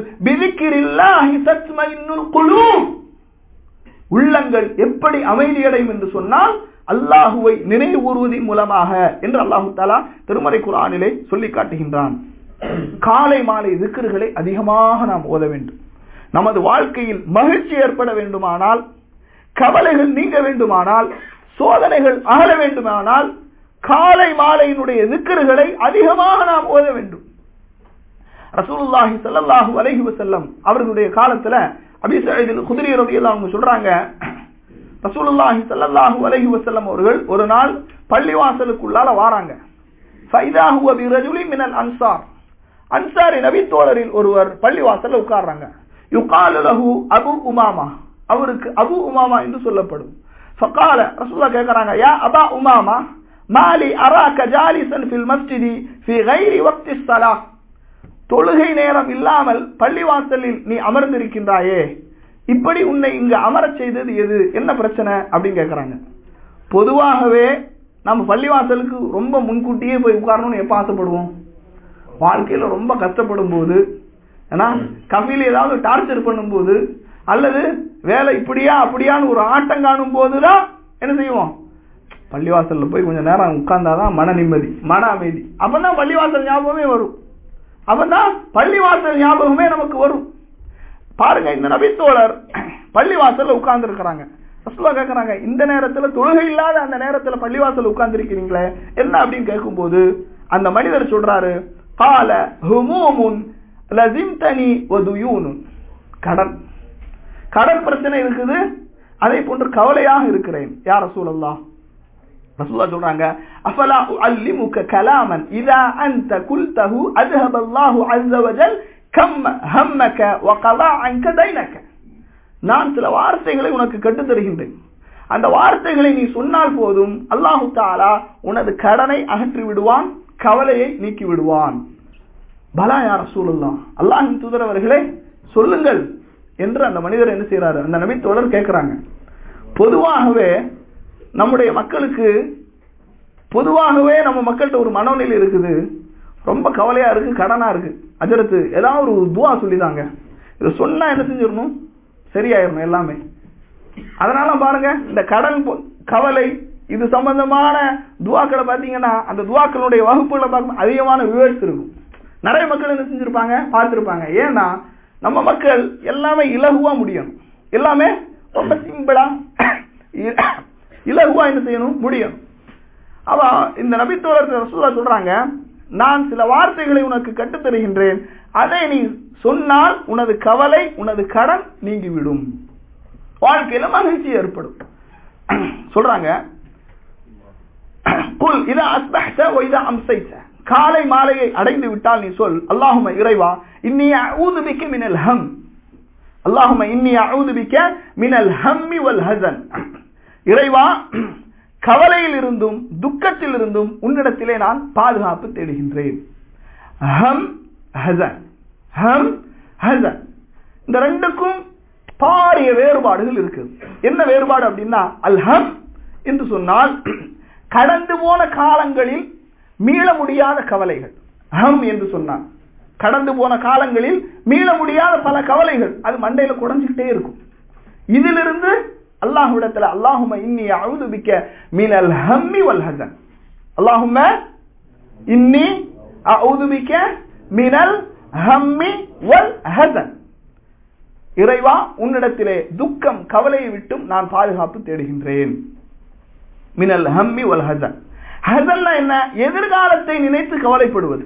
Speaker 1: உள்ளங்கள் எப்படி அமைதியடையும் என்று சொன்னால் அல்லாஹுவை நினைவு கூறுவதன் மூலமாக என்று அல்லாஹு தாலா திருமறை குரானிலே சொல்லி காட்டுகின்றான் காலை மாலை திக்கர்களை அதிகமாக நாம் ஓத வேண்டும் நமது வாழ்க்கையில் மகிழ்ச்சி ஏற்பட வேண்டுமானால் கவலைகள் நீங்க வேண்டுமானால் சோதனைகள் அகல வேண்டுமானால் காலை மாலையினுடைய திக்கர்களை அதிகமாக நாம் ஓத வேண்டும் ரசூலுல்லாஹி ஸல்லல்லாஹு அலைஹி வஸல்லம் அவர்களுடைய காலத்துல அபி சயீத் குதிரை ரலியல்லாஹு அவங்க சொல்றாங்க ரசூலுல்லாஹி ஸல்லல்லாஹு அலைஹி வஸல்லம் அவர்கள் ஒரு நாள் பள்ளிவாசலுக்குள்ளால வாராங்க ஃபைதா ஹுவ பிரஜுலி மினல் அன்சார் அன்சாரி நபி தோழரில் ஒருவர் பள்ளிவாசல்ல உட்கார்றாங்க யுகாலு லஹு அபு உமாமா அவருக்கு அபு உமாமா என்று சொல்லப்படும் ஃபகால ரசூலுல்லாஹ் கேக்குறாங்க யா அபா உமாமா மாலி அராக ஜாலிசன் ஃபில் மஸ்ஜிதி ஃபி கைரி வக்தி ஸலாஹ் தொழுகை நேரம் இல்லாமல் பள்ளிவாசலில் நீ அமர்ந்திருக்கின்றாயே இப்படி உன்னை இங்கு அமரச் செய்தது எது என்ன பிரச்சனை அப்படின்னு கேட்கறாங்க பொதுவாகவே நம்ம பள்ளிவாசலுக்கு ரொம்ப முன்கூட்டியே போய் உட்காரணும்னு எப்ப ஆசைப்படுவோம் வாழ்க்கையில ரொம்ப கஷ்டப்படும் போது ஏன்னா கஃபில ஏதாவது டார்ச்சர் பண்ணும்போது அல்லது வேலை இப்படியா அப்படியான்னு ஒரு ஆட்டம் காணும் போதுதான் என்ன செய்வோம் பள்ளிவாசல்ல போய் கொஞ்சம் நேரம் உட்கார்ந்தாதான் மன நிம்மதி மன அமைதி அப்பதான் பள்ளிவாசல் ஞாபகமே வரும் அப்பதான் பள்ளிவாசல் ஞாபகமே நமக்கு வரும் பாருங்க இந்த நபித்தோழர் பள்ளிவாசல்ல உட்கார்ந்து இருக்கிறாங்க ரசூலா கேக்குறாங்க இந்த நேரத்துல தொழுகை இல்லாத அந்த நேரத்துல பள்ளிவாசல் உட்கார்ந்து இருக்கிறீங்களே என்ன அப்படின்னு கேட்கும்போது அந்த மனிதர் சொல்றாரு பால ஹுமூமுன் லசிம்தனி வதுயூனுன் கடன் கடன் பிரச்சனை இருக்குது அதே போன்று கவலையாக இருக்கிறேன் யார் ரசூலல்லா ரசூலா சொல்றாங்க அஃபலா உஅல்லிமுக கலாமன் இதா அன்த குல்தஹு அذهب الله عز وجل கம் ஹம்மக வகலா அன்க தைனக நான் சில வார்த்தைகளை உனக்கு கற்றுத் தருகின்றேன் அந்த வார்த்தைகளை நீ சொன்னால் போதும் அல்லாஹு தாலா உனது கடனை அகற்றி விடுவான் கவலையை நீக்கி விடுவான் பலா யார் சூழல்லாம் அல்லாஹின் தூதர் அவர்களே சொல்லுங்கள் என்று அந்த மனிதர் என்ன செய்யறாரு அந்த நபி தோழர் கேட்கிறாங்க பொதுவாகவே நம்முடைய மக்களுக்கு பொதுவாகவே நம்ம மக்கள்கிட்ட ஒரு மனநிலை இருக்குது ரொம்ப கவலையா இருக்கு கடனா இருக்கு அஜரத்து ஏதாவது ஒரு துவா சொல்லிதாங்க இதை சொன்னா என்ன செஞ்சிடணும் சரியாயிரணும் எல்லாமே அதனால பாருங்க இந்த கடன் பொ- கவலை இது சம்பந்தமான துவாக்களை பார்த்தீங்கன்னா அந்த துவாக்களுடைய வகுப்புகளை பார்க்கும் அதிகமான விவேட்ஸ் இருக்கும் நிறைய மக்கள் என்ன செஞ்சிருப்பாங்க பார்த்துருப்பாங்க ஏன்னா நம்ம மக்கள் எல்லாமே இலகுவா முடியணும் எல்லாமே ரொம்ப சிம்பிளா இலகுவா என்ன செய்யணும் முடியும் அவ இந்த நபித்தோழர் ரசூலா சொல்றாங்க நான் சில வார்த்தைகளை உனக்கு கற்றுத் தருகின்றேன் அதை நீ சொன்னால் உனது கவலை உனது கடன் நீங்கிவிடும் வாழ்க்கையில மகிழ்ச்சி ஏற்படும் சொல்றாங்க குல் இதா அஸ்பஹ்த வ இதா அம்சைத காலை மாலையை அடைந்து விட்டால் நீ சொல் அல்லாஹும இறைவா இன்னி அஊது பிக்க மினல் ஹம் அல்லாஹும இன்னி அஊது பிக்க மினல் ஹம்மி வல் ஹசன் இறைவா கவலையில் இருந்தும் துக்கத்தில் இருந்தும் உன்னிடத்திலே நான் பாதுகாப்பு தேடுகின்றேன் ஹம் ஹசன் ஹம் ஹசன் இந்த ரெண்டுக்கும் பாரிய வேறுபாடுகள் இருக்கு என்ன வேறுபாடு அப்படின்னா அல்ஹம் என்று சொன்னால் கடந்து போன காலங்களில் மீள முடியாத கவலைகள் ஹம் என்று சொன்னார் கடந்து போன காலங்களில் மீள முடியாத பல கவலைகள் அது மண்டையில குறைஞ்சிக்கிட்டே இருக்கும் இதிலிருந்து அல்லாஹ்விடத்துல அல்லாஹும இன்னி அவுது பிக்க மினல் ஹம்மி வல் ஹசன் அல்லாஹும இன்னி அவுது பிக்க மினல் ஹம்மி வல் ஹசன் இறைவா உன்னிடத்திலே துக்கம் கவலையை விட்டும் நான் பாதுகாப்பு தேடுகின்றேன் மினல் ஹம்மி வல் ஹசன் ஹசன்னா என்ன எதிர்காலத்தை நினைத்து கவலைப்படுவது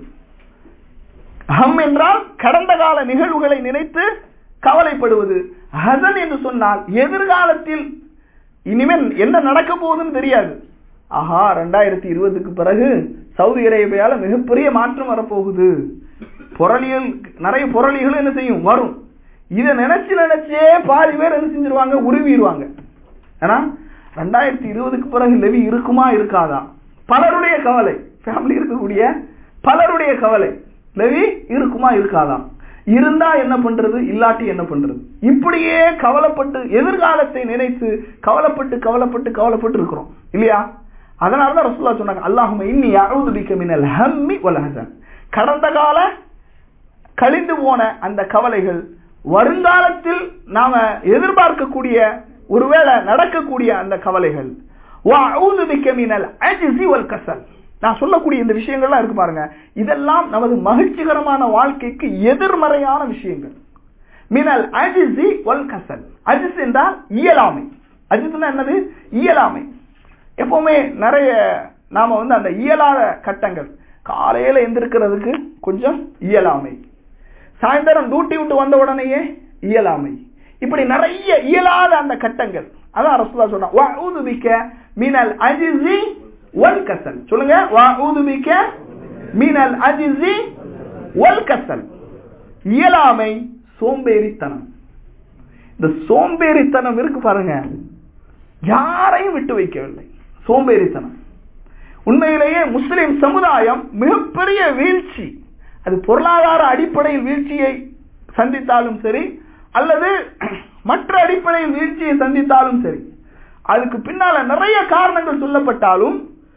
Speaker 1: ஹம் என்றால் கடந்த கால நிகழ்வுகளை நினைத்து கவலைப்படுவது ஹசன் என்று சொன்னால் எதிர்காலத்தில் இனிமேல் என்ன நடக்க போகுதுன்னு தெரியாது ஆஹா ரெண்டாயிரத்தி இருபதுக்கு பிறகு சவுதி அரேபியால மிகப்பெரிய மாற்றம் வரப்போகுது புரளியல் நிறைய புரளிகள் என்ன செய்யும் வரும் இதை நினைச்சு நினைச்சே பாதி பேர் என்ன செஞ்சிருவாங்க உருவிடுவாங்க ஏன்னா ரெண்டாயிரத்தி இருபதுக்கு பிறகு லெவி இருக்குமா இருக்காதா பலருடைய கவலை ஃபேமிலி இருக்கக்கூடிய பலருடைய கவலை லெவி இருக்குமா இருக்காதா இருந்தா என்ன பண்றது இல்லாட்டி என்ன பண்றது இப்படியே கவலைப்பட்டு எதிர்காலத்தை நினைத்து கவலைப்பட்டு கவலைப்பட்டு கவலைப்பட்டு இருக்கிறோம் இல்லையா அதனாலதான் ரசூல்லா சொன்னாங்க அல்லாஹும இன்னி அவுது பிக்க மினல் ஹம்மி வல் ஹசன் கடந்த கால கழிந்து போன அந்த கவலைகள் வருங்காலத்தில் நாம எதிர்பார்க்கக்கூடிய ஒருவேளை நடக்கக்கூடிய அந்த கவலைகள் வஅஊது பிக்க மினல் அஜ்ஸி வல் கஸல் நான் சொல்லக்கூடிய இந்த விஷயங்கள்லாம் இருக்கு பாருங்க இதெல்லாம் நமது மகிழ்ச்சிகரமான வாழ்க்கைக்கு எதிர்மறையான விஷயங்கள் மினல் அஜிசி வல் கசல் அஜிஸ் என்றால் இயலாமை அஜிஸ்னா என்னது இயலாமை எப்பவுமே நிறைய நாம வந்து அந்த இயலாத கட்டங்கள் காலையில எந்திருக்கிறதுக்கு கொஞ்சம் இயலாமை சாயந்தரம் டியூட்டி விட்டு வந்த உடனேயே இயலாமை இப்படி நிறைய இயலாத அந்த கட்டங்கள் அதான் ரசூலா சொன்னா வஅஊது பிக்க மினல் அஜிசி வல் கசல் சொல்லுங்க வஅஊது பிக்க மினல் அஜிசி வல் கசல் இயலாமை சோம்பேறித்தனம் இந்த சோம்பேறித்தனம் இருக்கு பாருங்க யாரையும் விட்டு வைக்கவில்லை சோம்பேறித்தனம் உண்மையிலேயே முஸ்லிம் சமுதாயம் மிகப்பெரிய வீழ்ச்சி அது பொருளாதார அடிப்படையில் வீழ்ச்சியை சந்தித்தாலும் சரி அல்லது மற்ற அடிப்படையில் வீழ்ச்சியை சந்தித்தாலும் சரி அதுக்கு பின்னால நிறைய காரணங்கள் சொல்லப்பட்டாலும்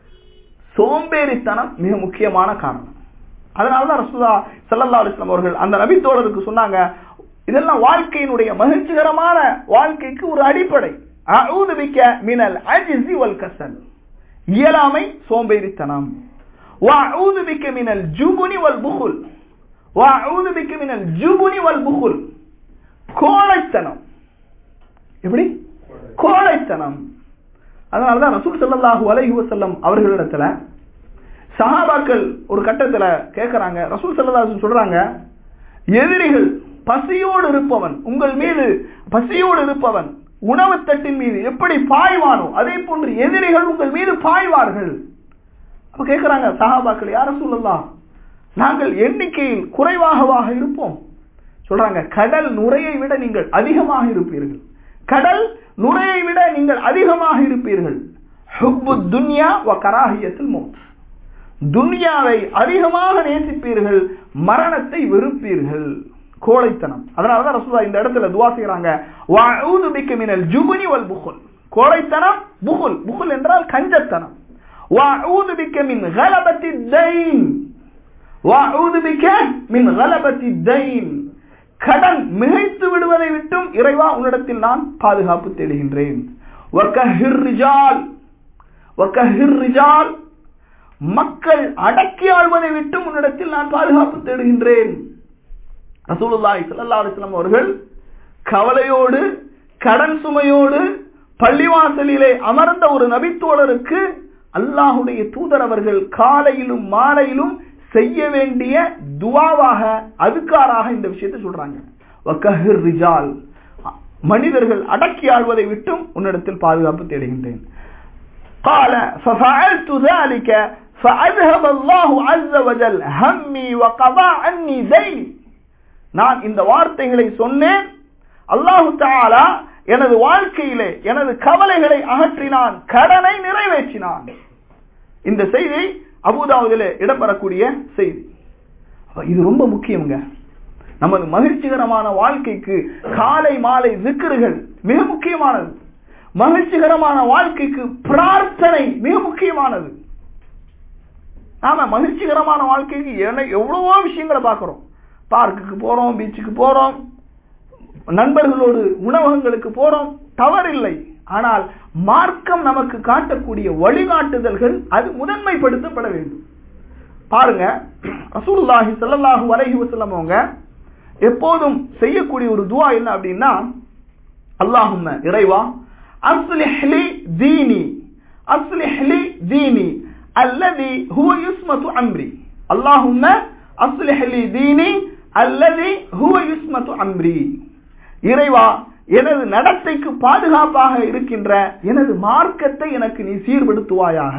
Speaker 1: சோம்பேறித்தனம் மிக முக்கியமான காரணம் அதனாலதான் ரசூலா சல்லல்லா அலிஸ்லாம் அவர்கள் அந்த நபித்தோழருக்கு சொன்னாங்க இதெல்லாம் வாழ்க்கையினுடைய மகிழ்ச்சிகரமான வாழ்க்கைக்கு ஒரு அடிப்படை அஊது பிக்க மினல் அஜிசி வல் கசல் இயலாமை சோம்பேறித்தனம் வஅஊது பிக்க மினல் ஜுபுனி வல் புகுல் வஅஊது பிக்க மினல் ஜுபுனி வல் புகுல் கோழைத்தனம் எப்படி கோழைத்தனம் அதனாலதான் ரசூல் ஸல்லல்லாஹு அலைஹி வஸல்லம் அவர்களிடத்துல சஹாபாக்கள் ஒரு கட்டத்துல கேட்கறாங்க ரசூல் ஸல்லல்லாஹு சொல்றாங்க எதிரிகள் பசியோடு இருப்பவன் உங்கள் மீது பசியோடு இருப்பவன் உணவு தட்டின் மீது எப்படி பாய்வானோ அதே போன்று எதிரிகள் உங்கள் மீது பாய்வார்கள் அப்ப கேட்கிறாங்க சஹாபாக்கள் யார சொல்லலாம் நாங்கள் எண்ணிக்கையில் குறைவாகவாக இருப்போம் சொல்றாங்க கடல் நுரையை விட நீங்கள் அதிகமாக இருப்பீர்கள் கடல் நுரையை விட நீங்கள் அதிகமாக இருப்பீர்கள் ஹுப்பு துன்யா வ கராஹியத்தில் மௌத் துன்யாவை அதிகமாக நேசிப்பீர்கள் மரணத்தை வெறுப்பீர்கள் கோழைத்தனம் அதனாலதான் ரசூலா இந்த இடத்துல துவா செய்யறாங்க வஅஊது பிக்க மினல் ஜுபனி வல் புகுல் கோழைத்தனம் புகுல் புகுல் என்றால் கஞ்சத்தனம் வஅஊது பிக்க மின் கலபத்தி தைன் வஅஊது பிக்க மின் கலபத்தி தைன் கடன் மிகைத்து விடுவதை விட்டும் இறைவா உன்னிடத்தில் நான் பாதுகாப்பு தேடுகின்றேன் வகஹிர் ரிஜால் வகஹிர் ரிஜால் மக்கள் அடக்கி ஆள்வதை விட்டும் உன்னிடத்தில் நான் பாதுகாப்பு தேடுகின்றேன் ரசூலுல்லாஹி ஸல்லல்லாஹு அலைஹி வஸல்லம் அவர்கள் கவலையோடு கடன் சுமையோடு பள்ளிவாசலிலே அமர்ந்த ஒரு நபித்தோழருக்கு அல்லாஹுடைய தூதர் அவர்கள் காலையிலும் மாலையிலும் செய்ய வேண்டிய துவாவாக அதுக்காராக இந்த விஷயத்தை சொல்றாங்க வக்கஹிர் ரிஜால் மனிதர்கள் அடக்கி ஆள்வதை விட்டும் உன்னிடத்தில் பாதுகாப்பு தேடுகின்றேன் قال ففعلت ذلك فأذهب الله عز وجل همي وقضى عني ديني நான் இந்த வார்த்தைகளை சொன்னேன் அல்லாஹு தாலா எனது வாழ்க்கையிலே எனது கவலைகளை அகற்றினான் கடனை நிறைவேற்றினான் இந்த செய்தி அபுதாவுதில் இடம்பெறக்கூடிய செய்தி இது ரொம்ப முக்கியங்க நமது மகிழ்ச்சிகரமான வாழ்க்கைக்கு காலை மாலை விக்கிர்கள் மிக முக்கியமானது மகிழ்ச்சிகரமான வாழ்க்கைக்கு பிரார்த்தனை மிக முக்கியமானது நாம மகிழ்ச்சிகரமான வாழ்க்கைக்கு எவ்வளவோ விஷயங்களை பார்க்கிறோம் பார்க்குக்கு போறோம் பீச்சுக்கு போறோம் நண்பர்களோடு உணவகங்களுக்கு போறோம் தவறில்லை ஆனால் மார்க்கம் நமக்கு காட்டக்கூடிய வழிகாட்டுதல்கள் அது முதன்மைப்படுத்தப்பட வேண்டும் பாருங்க ரசூலுல்லாஹி ஸல்லல்லாஹு அலைஹி வஸல்லம் அவங்க எப்போதும் செய்யக்கூடிய ஒரு துவா என்ன அப்படின்னா அல்லாஹும்ம இறைவா அஸ்லிஹ் லி தீனி அஸ்லிஹ் லி தீனி அல்லதி ஹுவ யுஸ்மத்து அம்ரி அல்லாஹும்ம அஸ்லிஹ் லி தீனி அல்லதி ஹுவ யுஸ்மத்து அம்ரி இறைவா எனது நடத்தைக்கு பாதுகாப்பாக இருக்கின்ற எனது மார்க்கத்தை எனக்கு நீ சீர்படுத்துவாயாக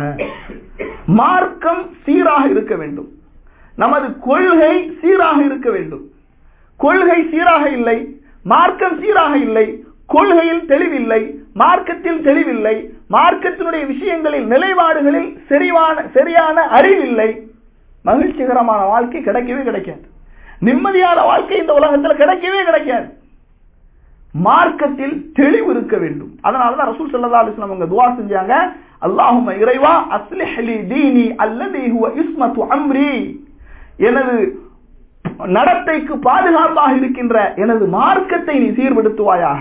Speaker 1: மார்க்கம் சீராக இருக்க வேண்டும் நமது கொள்கை சீராக இருக்க வேண்டும் கொள்கை சீராக இல்லை மார்க்கம் சீராக இல்லை கொள்கையில் தெளிவில்லை மார்க்கத்தில் தெளிவில்லை மார்க்கத்தினுடைய விஷயங்களில் நிலைப்பாடுகளில் சரிவான சரியான அறிவில்லை மகிழ்ச்சிகரமான வாழ்க்கை கிடைக்கவே கிடைக்காது நிம்மதியான வாழ்க்கை இந்த உலகத்தில் கிடைக்கவே கிடைக்காது மார்க்கத்தில் தெளிவு இருக்க வேண்டும் அதனாலதான் ரசூல் சல்லா அலிஸ்லாம் அவங்க துவா செஞ்சாங்க அல்லாஹும இறைவா அஸ்லிஹலி தீனி அல்லதி ஹுவ இஸ்மத்து அம்ரி எனது நடத்தைக்கு பாதுகாப்பாக இருக்கின்ற எனது மார்க்கத்தை நீ சீர்படுத்துவாயாக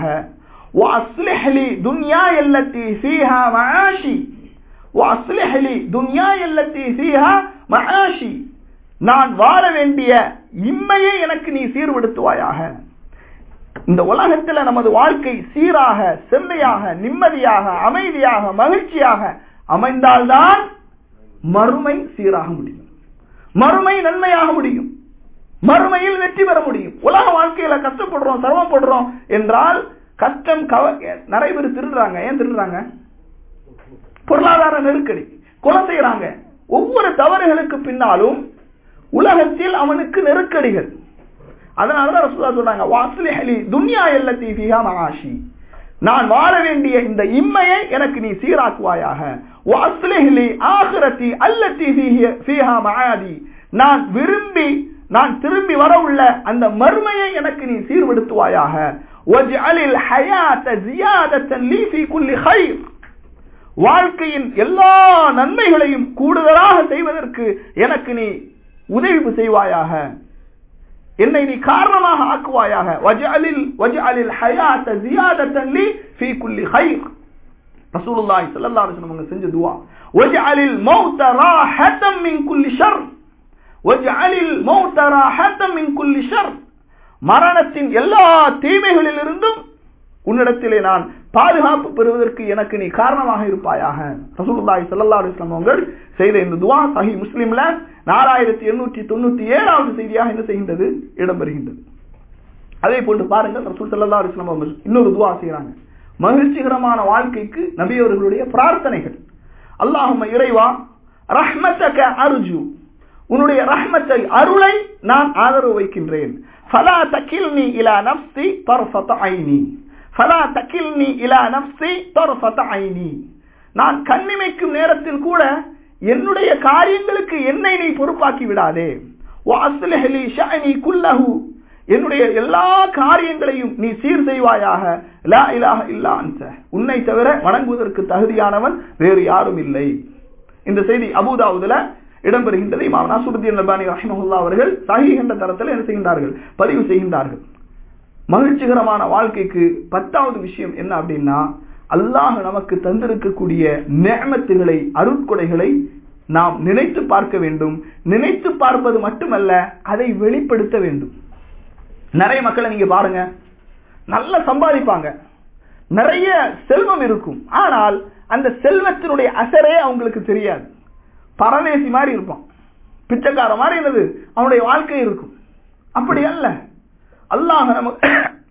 Speaker 1: وأصلح لي دنياي التي فيها معاشي وأصلح لي دنياي التي فيها معاشي நான் வாழ வேண்டிய இம்மையை எனக்கு நீ சீர்படுத்துவாயாக இந்த உலகத்துல நமது வாழ்க்கை சீராக செம்மையாக நிம்மதியாக அமைதியாக மகிழ்ச்சியாக அமைந்தால்தான் மறுமை சீராக முடியும் மறுமை நன்மையாக முடியும் மறுமையில் வெற்றி பெற முடியும் உலக வாழ்க்கையில கஷ்டப்படுறோம் சிரமப்படுறோம் என்றால் கஷ்டம் கவ நிறைய பேர் திருடுறாங்க ஏன் திருடுறாங்க பொருளாதார நெருக்கடி கொலை செய்யறாங்க ஒவ்வொரு தவறுகளுக்கு பின்னாலும் உலகத்தில் அவனுக்கு நெருக்கடிகள் அதனாலதான் ரசூலா சொல்றாங்க வாஸ்லிஹலி துன்யா எல்லத்தி ஃபிஹா மகாஷி நான் வாழ வேண்டிய இந்த இம்மையை எனக்கு நீ சீராக்குவாயாக வாஸ்லிஹலி ஆகிரத்தி அல்லத்தி ஃபிஹா மகாதி நான் விரும்பி நான் திரும்பி வர உள்ள அந்த மறுமையை எனக்கு நீ சீர்படுத்துவாயாக வஜ்அலில் ஹயாத ஜியாதத்தன் லீ ஃபீ குல்லி கைர் வாழ்க்கையின் எல்லா நன்மைகளையும் கூடுதலாக செய்வதற்கு எனக்கு நீ உதவி செய்வாயாக என்னை நீ காரணமாக ஆக்குவாயாக வஜஅலில் வஜஅலில் ஹயாத ஜியாதத்தன் லீ ஃபீ குல்லி கைர் ரசூலுல்லாஹி ஸல்லல்லாஹு அலைஹி வஸல்லம் செஞ்ச துஆ வஜஅலில் மௌத ராஹத்தம் மின் குல்லி ஷர் வஜஅலில் மௌத ராஹத்தம் மின் குல்லி ஷர் மரணத்தின் எல்லா தீமைகளிலிருந்தும் உன்னிடத்திலே நான் பாதுகாப்பு பெறுவதற்கு எனக்கு நீ காரணமாக இருப்பாயாக ரசூலுல்லாஹி ஸல்லல்லாஹு அலைஹி வஸல்லம் அவர்கள் செய்த இந்த துஆ சஹி முஸ்லிம்ல நாலாயிரத்தி எண்ணூற்றி தொண்ணூத்தி ஏழாவது செய்தியாக என்ன செய்கின்றது இடம்பெறுகின்றது அதே போன்று பாருங்கள் ரசூல் ஸல்லல்லாஹு அலைஹி வஸல்லம் அவர்கள் இன்னொரு துஆ செய்றாங்க மகிழ்ச்சிகரமான வாழ்க்கைக்கு நபியவர்களுடைய பிரார்த்தனைகள் அல்லாஹும்ம இறைவா ரஹ்மத்தக அர்ஜு உன்னுடைய ரஹ்மத்தை அருளை நான் ஆதரவு வைக்கின்றேன் ஃபலா தக்கில்னி இலா நஃப்ஸி தர்ஃபத ஐனி ஃபலா தக்கில்னி இலா நஃப்ஸி தர்ஃபத ஐனி நான் கண்ணிமைக்கும் நேரத்தில் கூட என்னுடைய காரியங்களுக்கு என்னை நீ பொறுப்பாக்கி விடாதே வஅஸ்லிஹ் லி ஷஅனி குல்லஹு என்னுடைய எல்லா காரியங்களையும் நீ சீர் செய்வாயாக லா இலாஹ இல்லா அன்த உன்னை தவிர வணங்குவதற்கு தகுதியானவன் வேறு யாரும் இல்லை இந்த செய்தி அபூதாவுதுல இடம்பெறுகின்றது இமாம் நாசுருத்தீன் நபானி ரஹிமஹுல்லா அவர்கள் சஹீஹ் என்ற தரத்தில் என்ன செய்கின்றார்கள் பதிவு செய்கின்றார்கள் மகிழ்ச்சிகரமான வாழ்க்கைக்கு பத்தாவது விஷயம் என்ன அப்படின்னா அல்லாஹ் நமக்கு தந்திருக்கக்கூடிய நேமத்துகளை அருட்கொடைகளை நாம் நினைத்து பார்க்க வேண்டும் நினைத்து பார்ப்பது மட்டுமல்ல அதை வெளிப்படுத்த வேண்டும் நிறைய மக்களை நீங்க பாருங்க நல்லா சம்பாதிப்பாங்க நிறைய செல்வம் இருக்கும் ஆனால் அந்த செல்வத்தினுடைய அசரே அவங்களுக்கு தெரியாது பரதேசி மாதிரி இருப்பான் பிச்சைக்கார மாதிரி என்னது அவனுடைய வாழ்க்கை இருக்கும் அப்படி அல்ல அல்லாஹ் நமக்கு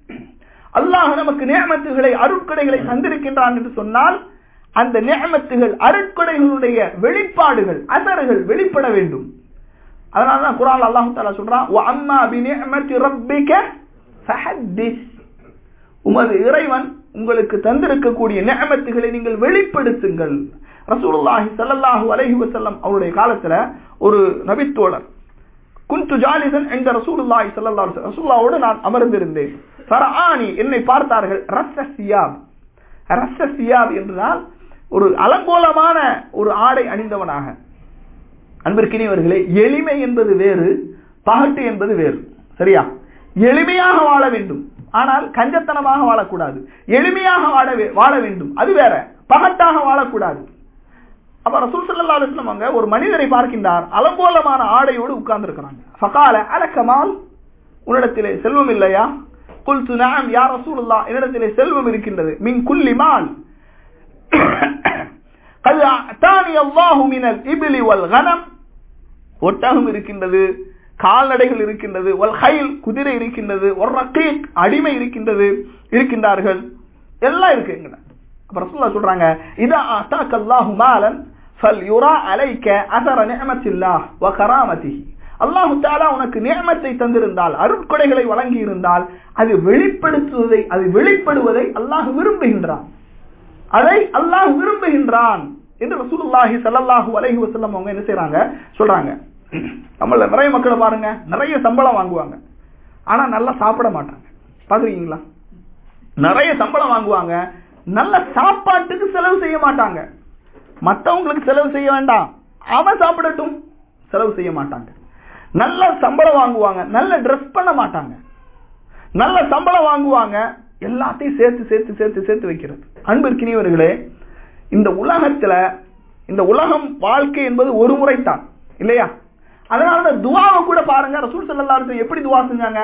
Speaker 1: அல்லாஹ் நமக்கு நியமத்துகளை அருட்கொடைகளை தந்திருக்கின்றான் என்று சொன்னால் அந்த நியமத்துகள் அருட்கொடைகளுடைய வெளிப்பாடுகள் அசர்கள் வெளிப்பட வேண்டும் அதனாலதான் குரான் அல்லாஹு தாலா சொல்றான் அம்மா பினிஅமத்தி ரப்பிக ஃபஹத்திஸ் உமது இறைவன் உங்களுக்கு தந்திருக்கக்கூடிய நியமத்துகளை நீங்கள் வெளிப்படுத்துங்கள் ரசூலுல்லாஹி ஸல்லல்லாஹு அலைஹி வஸல்லம் அவருடைய காலத்துல ஒரு நபித்தோழர் குந்து ஜாலிசன் என்ற ரசூலுல்லாஹி ஸல்லல்லாஹு அலைஹி ரசூலுல்லாஹோடு நான் அமர்ந்திருந்தேன் ஃபரஆனி என்னை பார்த்தார்கள் ரஸ்ஸியாப் ரஸ்ஸியாப் என்றால் ஒரு அலங்கோலமான ஒரு ஆடை அணிந்தவனாக அன்பிற்கினியவர்களே எளிமை என்பது வேறு பகட்டு என்பது வேறு சரியா எளிமையாக வாழ வேண்டும் ஆனால் கஞ்சத்தனமாக வாழக்கூடாது எளிமையாக வாழ வாழ வேண்டும் அது வேற பகட்டாக வாழக்கூடாது அப்ப ரசூல் சல்லா அலுவலம் அவங்க ஒரு மனிதரை பார்க்கின்றார் அலங்கோலமான ஆடையோடு உட்கார்ந்து இருக்கிறாங்க ஃபகால அலக்கமால் உன்னிடத்திலே செல்வம் இல்லையா குல்து நாம் யார் ரசூலுல்லா என்னிடத்திலே செல்வம் இருக்கின்றது மின் குல்லி மால் قد أعطاني الله من الإبل والغنم ஒட்டகம் இருக்கின்றது கால்நடைகள் இருக்கின்றது ஒல் ஹைல் குதிரை இருக்கின்றது ஒரு ரக்கீக் அடிமை இருக்கின்றது இருக்கின்றார்கள் எல்லாம் இருக்குங்க அப்ப ரசூல்லா சொல்றாங்க இதா அத்தாக்க அல்லாஹு மாலன் ஃபல் யுரா அலைக்க அசர நிஅமத்தில்லாஹ் வ கராமத்திஹி அல்லாஹு தாலா உனக்கு நியமத்தை தந்திருந்தால் அருட்கொடைகளை வழங்கி இருந்தால் அது வெளிப்படுத்துவதை அது வெளிப்படுவதை அல்லாஹ் விரும்புகின்றான் அதை அல்லாஹ் விரும்புகின்றான் என்று ரசூலுல்லாஹி ஸல்லல்லாஹு அலைஹி வஸல்லம் அவங்க என்ன செய்றாங்க சொல்றாங்க நம்மள நிறைய மக்களை பாருங்க நிறைய சம்பளம் வாங்குவாங்க ஆனா நல்லா சாப்பிட மாட்டாங்க பாக்குறீங்களா நிறைய சம்பளம் வாங்குவாங்க நல்ல சாப்பாட்டுக்கு செலவு செய்ய மாட்டாங்க மற்றவங்களுக்கு செலவு செய்ய வேண்டாம் அவன் சாப்பிடட்டும் செலவு செய்ய மாட்டாங்க நல்ல சம்பளம் வாங்குவாங்க நல்ல ட்ரெஸ் பண்ண மாட்டாங்க நல்ல சம்பளம் வாங்குவாங்க எல்லாத்தையும் சேர்த்து சேர்த்து சேர்த்து சேர்த்து வைக்கிறது அன்பிற்கினியவர்களே இந்த உலகத்துல இந்த உலகம் வாழ்க்கை என்பது ஒரு முறைத்தான் இல்லையா அதனால இந்த துவாவை கூட பாருங்க ரசூல் சல்லல்லாஹு அலைஹி எப்படி துவா செஞ்சாங்க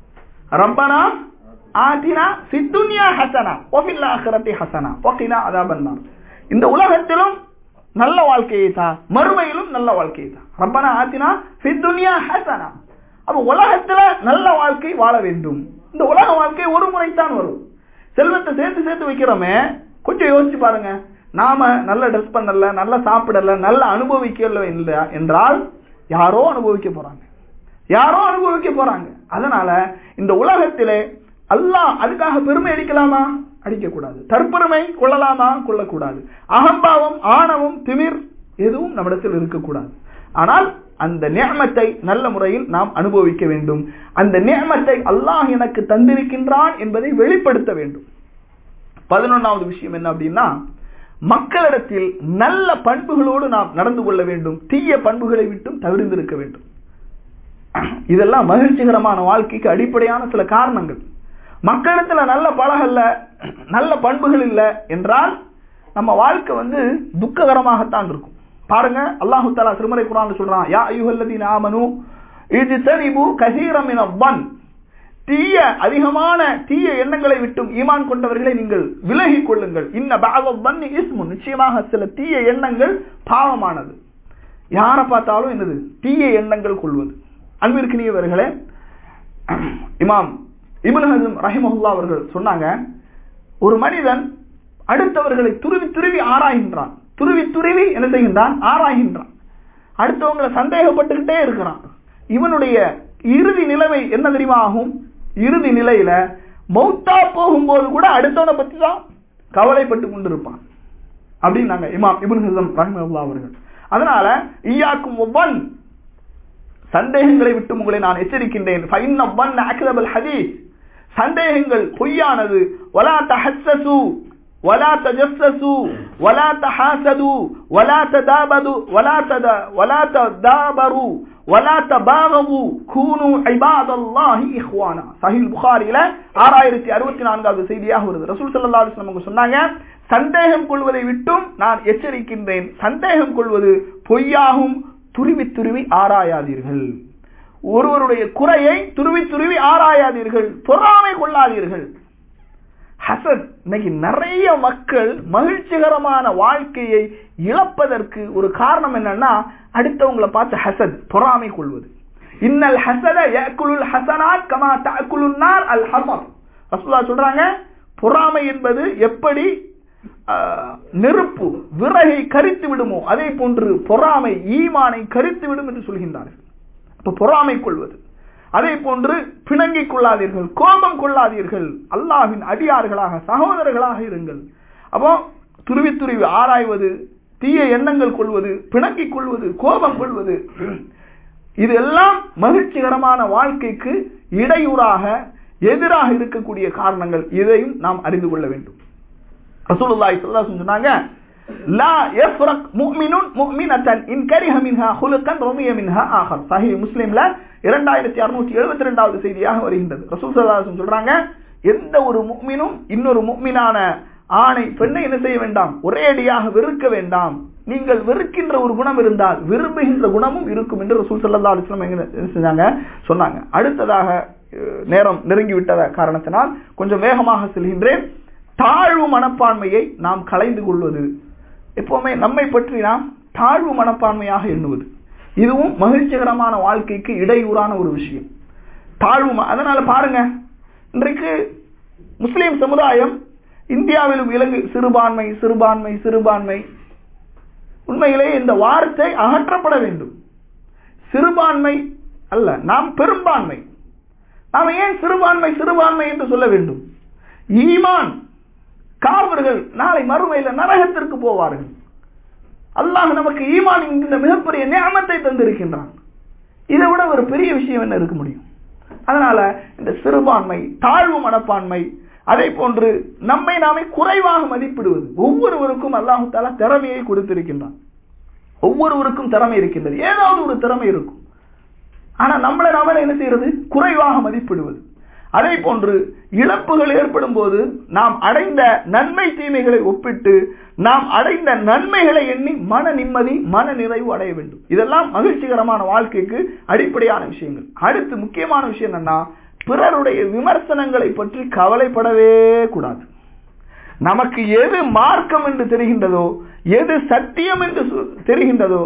Speaker 1: ரப்பனா ஆதினா ஃபித்துன்யா ஹசனா வஃபில் ஆখিরাতি ஹசனா வகினா அதாபன்னார் இந்த உலகத்திலும் நல்ல வாழ்க்கையை தான் மறுமையிலும் நல்ல வாழ்க்கையை தான் ரப்பனா ஆத்தினா ஃபித்துன்யா ஹசனா அப்ப உலகத்துல நல்ல வாழ்க்கை வாழ வேண்டும் இந்த உலக வாழ்க்கை ஒரு முறைத்தான் வரும் செல்வத்தை சேர்த்து சேர்த்து வைக்கிறோமே கொஞ்சம் யோசிச்சு பாருங்க நாம நல்ல ட்ரெஸ் பண்ணல நல்ல சாப்பிடல நல்ல அனுபவிக்கல என்றால் யாரோ அனுபவிக்க போறாங்க யாரோ அனுபவிக்க போறாங்க அதனால இந்த உலகத்திலே அல்லாஹ் அதுக்காக பெருமை அடிக்கலாமா அடிக்க கூடாது தற்பெருமை கொள்ளலாமா கொள்ளக்கூடாது அகம்பாவம் ஆணவம் திமிர் எதுவும் நம்மிடத்தில் இருக்கக்கூடாது ஆனால் அந்த நியமத்தை நல்ல முறையில் நாம் அனுபவிக்க வேண்டும் அந்த நியமத்தை அல்லாஹ் எனக்கு தந்திருக்கின்றான் என்பதை வெளிப்படுத்த வேண்டும் பதினொன்னாவது விஷயம் என்ன அப்படின்னா மக்களிடத்தில் நல்ல பண்புகளோடு நாம் நடந்து கொள்ள வேண்டும் தீய பண்புகளை விட்டும் தவிர்ந்திருக்க வேண்டும் இதெல்லாம் மகிழ்ச்சிகரமான வாழ்க்கைக்கு அடிப்படையான சில காரணங்கள் மக்களிடத்துல நல்ல பழகல்ல நல்ல பண்புகள் இல்லை என்றால் நம்ம வாழ்க்கை வந்து துக்ககரமாகத்தான் இருக்கும் பாருங்க அல்லாஹு தாலா திருமறை குரான் சொல்றான் யா ஐயுஹல்லதீன ஆமனு இது தனிபு கசீரமின வன் தீய அதிகமான தீய எண்ணங்களை விட்டும் ஈமான் கொண்டவர்களை நீங்கள் விலகிக் கொள்ளுங்கள் இன்ன பாகம் இஸ்மு நிச்சயமாக சில தீய எண்ணங்கள் பாவமானது யாரை பார்த்தாலும் என்னது தீய எண்ணங்கள் கொள்வது அன்பிற்கினியவர்களே இமாம் இபுன் ஹசம் ரஹிமஹுல்லா அவர்கள் சொன்னாங்க ஒரு மனிதன் அடுத்தவர்களை துருவி துருவி ஆராய்கின்றான் துருவி துருவி என்ன செய்கின்றான் ஆராய்கின்றான் அடுத்தவங்களை சந்தேகப்பட்டுக்கிட்டே இருக்கிறான் இவனுடைய இறுதி நிலைமை என்ன தெரியுமா ஆகும் இறுதி நிலையில மௌத்தா போகும்போது கூட அடுத்தவனை பத்தி தான் கவலைப்பட்டு கொண்டிருப்பான் அப்படின்னு நாங்க இமாம் இபுன் ஹிசம் ரஹிமல்லா அவர்கள் அதனால ஈயாக்கும் ஒவ்வொன் சந்தேகங்களை விட்டு உங்களை நான் எச்சரிக்கின்றேன் ஃபைன் ஒவ்வொன் அக்ரபல் ஹதீஸ் சந்தேகங்கள் பொய்யானது வலா தஹஸ்ஸசு ولا تجسسوا ولا تحاسدوا ولا تدابروا ولا تد ولا تدابروا ولا تباغضوا كونوا عباد الله اخوانا صحيح புகாரில 6064வது செய்தியாக வருது ரசூல் ஸல்லல்லாஹு அலைஹி வஸல்லம் சொன்னாங்க சந்தேகம் கொள்வதை விட்டும் நான் எச்சரிக்கின்றேன் சந்தேகம் கொள்வது பொய்யாகும் துருவி துருவி ஆராயாதீர்கள் ஒருவருடைய குறையை துருவி துருவி ஆராயாதீர்கள் பொறாமை கொள்ளாதீர்கள் ஹசத் இன்னைக்கு நிறைய மக்கள் மகிழ்ச்சிகரமான வாழ்க்கையை இழப்பதற்கு ஒரு காரணம் என்னன்னா அடுத்தவங்களை பார்த்து ஹசத் பொறாமை கொள்வது இன்னல் ஹசத யக்குலுல் ஹசனாத் கமா தஅக்குலுன் நார் அல் ஹமர் ரசூலுல்லாஹ் சொல்றாங்க பொறாமை என்பது எப்படி நெருப்பு விறகை கரித்து விடுமோ அதே போன்று பொறாமை ஈமானை கரித்து விடும் என்று சொல்கின்றார்கள் அப்ப பொறாமை கொள்வது அதே போன்று பிணங்கிக் கொள்ளாதீர்கள் கோபம் கொள்ளாதீர்கள் அல்லாஹின் அடியார்களாக சகோதரர்களாக இருங்கள் அப்போ துருவி துருவி ஆராய்வது தீய எண்ணங்கள் கொள்வது பிணங்கிக் கொள்வது கோபம் கொள்வது இதெல்லாம் மகிழ்ச்சிகரமான வாழ்க்கைக்கு இடையூறாக எதிராக இருக்கக்கூடிய காரணங்கள் இதையும் நாம் அறிந்து கொள்ள வேண்டும் ரசூலுல்லாஹி ஸல்லல்லாஹு அலைஹி சொன்னாங்க லா யஃப்ரக் முஃமினுன் முஃமினத்தன் இன் கரிஹ மின்ஹா ஹுலுகன் ரமிய மின்ஹா ஆகர் சஹீஹ் முஸ்லிம்ல 2672வது செய்தியாக வருகின்றது ரசூல் ஸல்லல்லாஹு அலைஹி சொல்றாங்க எந்த ஒரு முஃமினும் இன்னொரு முஃமினான ஆணை பெண்ணை என்ன செய்ய வேண்டாம் ஒரே அடியாக வெறுக்க வேண்டாம் நீங்கள் வெறுக்கின்ற ஒரு குணம் இருந்தால் விரும்புகின்ற குணமும் இருக்கும் என்று ரசூல் ஸல்லல்லாஹு அலைஹி வஸல்லம் என்ன செஞ்சாங்க சொன்னாங்க அடுத்ததாக நேரம் நெருங்கி விட்டத காரணத்தினால் கொஞ்சம் வேகமாக செல்கின்றேன் தாழ்வு மனப்பான்மையை நாம் கலைந்து கொள்வது எப்பவுமே நம்மை பற்றி நாம் தாழ்வு மனப்பான்மையாக எண்ணுவது இதுவும் மகிழ்ச்சிகரமான வாழ்க்கைக்கு இடையூறான ஒரு விஷயம் தாழ்வு அதனால பாருங்க இன்றைக்கு முஸ்லிம் சமுதாயம் இந்தியாவிலும் இலங்கை சிறுபான்மை சிறுபான்மை சிறுபான்மை உண்மையிலே இந்த வார்த்தை அகற்றப்பட வேண்டும் சிறுபான்மை அல்ல நாம் பெரும்பான்மை நாம் ஏன் சிறுபான்மை சிறுபான்மை என்று சொல்ல வேண்டும் ஈமான் காவர்கள் நாளை மறுமையில் நரகத்திற்கு போவார்கள் அல்லாஹ் நமக்கு ஈமான் என்கின்ற மிகப்பெரிய நியமத்தை தந்திருக்கின்றான் இதை விட ஒரு பெரிய விஷயம் என்ன இருக்க முடியும் அதனால இந்த சிறுபான்மை தாழ்வு மனப்பான்மை அதே போன்று நம்மை நாமே குறைவாக மதிப்பிடுவது ஒவ்வொருவருக்கும் அல்லாஹு தாலா திறமையை கொடுத்திருக்கின்றான் ஒவ்வொருவருக்கும் திறமை இருக்கின்றது ஏதாவது ஒரு திறமை இருக்கும் ஆனா நம்மளை நாம என்ன செய்யறது குறைவாக மதிப்பிடுவது அதே போன்று இழப்புகள் ஏற்படும் போது நாம் அடைந்த நன்மை தீமைகளை ஒப்பிட்டு நாம் அடைந்த நன்மைகளை எண்ணி மன நிம்மதி மன நிறைவு அடைய வேண்டும் இதெல்லாம் மகிழ்ச்சிகரமான வாழ்க்கைக்கு அடிப்படையான விஷயங்கள் அடுத்து முக்கியமான விஷயம் என்னன்னா பிறருடைய விமர்சனங்களை பற்றி கவலைப்படவே கூடாது நமக்கு எது மார்க்கம் என்று தெரிகின்றதோ எது சத்தியம் என்று தெரிகின்றதோ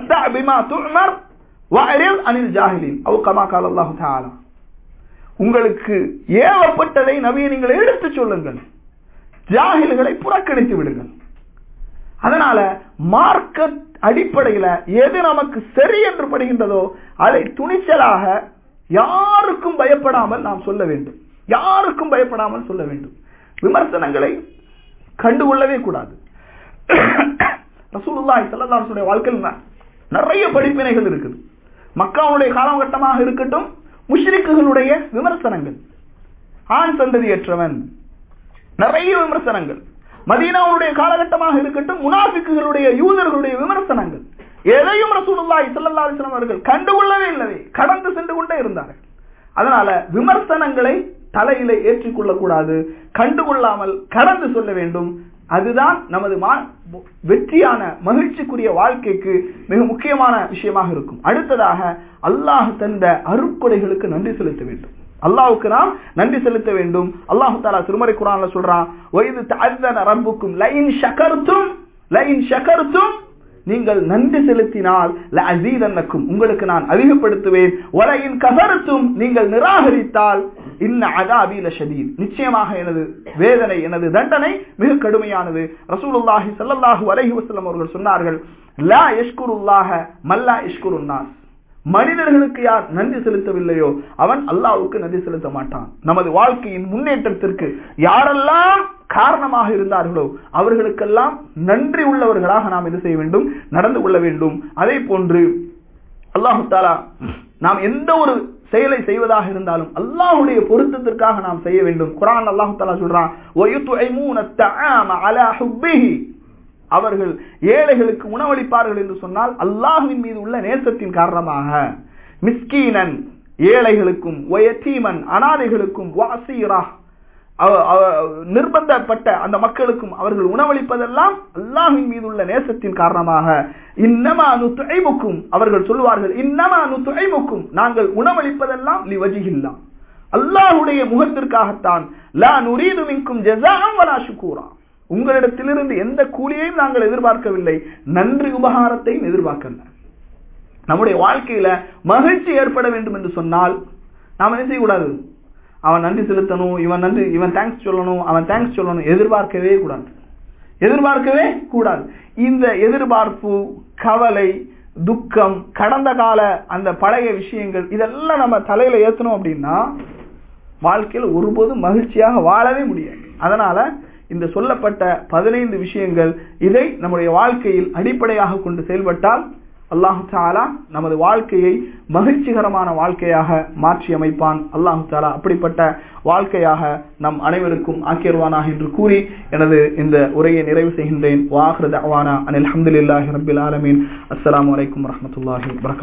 Speaker 1: அனில் ஜாஹிலின் அவு கமா கால் அல்லாஹு தாலா உங்களுக்கு ஏவப்பட்டதை நபியை நீங்கள் எடுத்து சொல்லுங்கள் ஜாகில்களை புறக்கணித்து விடுங்கள் அதனால மார்க்க அடிப்படையில எது நமக்கு சரி என்று படுகின்றதோ அதை துணிச்சலாக யாருக்கும் பயப்படாமல் நாம் சொல்ல வேண்டும் யாருக்கும் பயப்படாமல் சொல்ல வேண்டும் விமர்சனங்களை கண்டுகொள்ளவே கூடாது ரசூலுல்லாஹி ஸல்லல்லாஹு வாழ்க்கையில் நிறைய படிப்பினைகள் இருக்குது மக்காவுடைய காலகட்டமாக இருக்கட்டும் முஷ்ரிக்குகளுடைய விமர்சனங்கள் ஆண் சந்ததியற்றவன் நிறைய விமர்சனங்கள் மதீனாவுடைய காலகட்டமாக இருக்கட்டும் முனாஃபிக்குகளுடைய யூதர்களுடைய விமர்சனங்கள் எதையும் ரசூலுல்லாஹி ஸல்லல்லாஹு அலைஹி வஸல்லம் அவர்கள் கண்டுகொள்ளவே இல்லவே கடந்து சென்று கொண்டே இருந்தார்கள் அதனால விமர்சனங்களை தலையிலே ஏற்றிக்கொள்ள கூடாது கண்டுகொள்ளாமல் கடந்து சொல்ல வேண்டும் அதுதான் நமது வெற்றியான மகிழ்ச்சிக்குரிய வாழ்க்கைக்கு மிக முக்கியமான விஷயமாக இருக்கும் அடுத்ததாக அல்லாஹ் தந்த அருட்கொடைகளுக்கு நன்றி செலுத்த வேண்டும் அல்லாஹுக்கு நாம் நன்றி செலுத்த வேண்டும் அல்லாஹு தாலா திருமறை குரான்ல சொல்றான் வயது தாழ்ந்தன ரப்புக்கும் லைன் ஷகர்த்தும் லைன் ஷகர்த்தும் நீங்கள் நன்றி செலுத்தினால் அசீதன்னக்கும் உங்களுக்கு நான் அதிகப்படுத்துவேன் வலையின் கசரத்தும் நீங்கள் நிராகரித்தால் இன்ன அதாபீல ஷதீத் நிச்சயமாக எனது வேதனை எனது தண்டனை மிக கடுமையானது ரசூலுல்லாஹி ஸல்லல்லாஹு அலைஹி வஸல்லம் அவர்கள் சொன்னார்கள் லா யஷ்குருல்லாஹ மல்லா யஷ்குருன்னாஸ் மனிதர்களுக்கு யார் நன்றி செலுத்தவில்லையோ அவன் அல்லாவுக்கு நன்றி செலுத்த மாட்டான் நமது வாழ்க்கையின் முன்னேற்றத்திற்கு யாரெல்லாம் காரணமாக இருந்தார்களோ அவர்களுக்கெல்லாம் நன்றி உள்ளவர்களாக நாம் இது செய்ய வேண்டும் நடந்து கொள்ள வேண்டும் அதே போன்று அல்லாஹு தாலா நாம் எந்த ஒரு செயலை செய்வதாக இருந்தாலும் அல்லாஹுடைய பொருத்தத்திற்காக நாம் செய்ய வேண்டும் குரான் அல்லாஹு தாலா சொல்றான் அவர்கள் ஏழைகளுக்கு உணவளிப்பார்கள் என்று சொன்னால் அல்லாஹுவின் மீது உள்ள நேசத்தின் காரணமாக மிஸ்கீனன் ஏழைகளுக்கும் ஒயத்தீமன் அனாதைகளுக்கும் வாசீரா நிர்பந்தப்பட்ட அந்த மக்களுக்கும் அவர்கள் உணவளிப்பதெல்லாம் அல்லாஹின் மீது உள்ள நேசத்தின் காரணமாக இன்னமா நுத்துழைமுக்கும் அவர்கள் சொல்லுவார்கள் இன்னமா நுத்துழைமுக்கும் நாங்கள் உணவளிப்பதெல்லாம் லிவஜிகில்லாம் அல்லாஹுடைய முகத்திற்காகத்தான் லா நுரீது மின்கும் ஜெசாம் வலா சுக்கூரா உங்களிடத்திலிருந்து எந்த கூலியையும் நாங்கள் எதிர்பார்க்கவில்லை நன்றி உபகாரத்தையும் எதிர்பார்க்கல நம்முடைய வாழ்க்கையில மகிழ்ச்சி ஏற்பட வேண்டும் என்று சொன்னால் நாம் என்ன செய்யக்கூடாது அவன் நன்றி செலுத்தணும் இவன் நன்றி இவன் தேங்க்ஸ் சொல்லணும் அவன் தேங்க்ஸ் சொல்லணும் எதிர்பார்க்கவே கூடாது எதிர்பார்க்கவே கூடாது இந்த எதிர்பார்ப்பு கவலை துக்கம் கடந்த கால அந்த பழைய விஷயங்கள் இதெல்லாம் நம்ம தலையில ஏத்தணும் அப்படின்னா வாழ்க்கையில் ஒருபோதும் மகிழ்ச்சியாக வாழவே முடியாது அதனால இந்த சொல்லப்பட்ட பதினைந்து விஷயங்கள் இதை நம்முடைய வாழ்க்கையில் அடிப்படையாக கொண்டு செயல்பட்டால் அல்லாஹு தாலா நமது வாழ்க்கையை மகிழ்ச்சிகரமான வாழ்க்கையாக மாற்றி அமைப்பான் அல்லாஹு தாலா அப்படிப்பட்ட வாழ்க்கையாக நம் அனைவருக்கும் ஆக்கியர்வானாக என்று கூறி எனது இந்த உரையை நிறைவு செய்கின்றேன் வாஹ்ரத் அவானா அனில் அஹமதுல்லாஹி ரபில் ஆலமீன் அஸ்லாம் வலைக்கம் வரமத்துல்லாஹி வரகாத்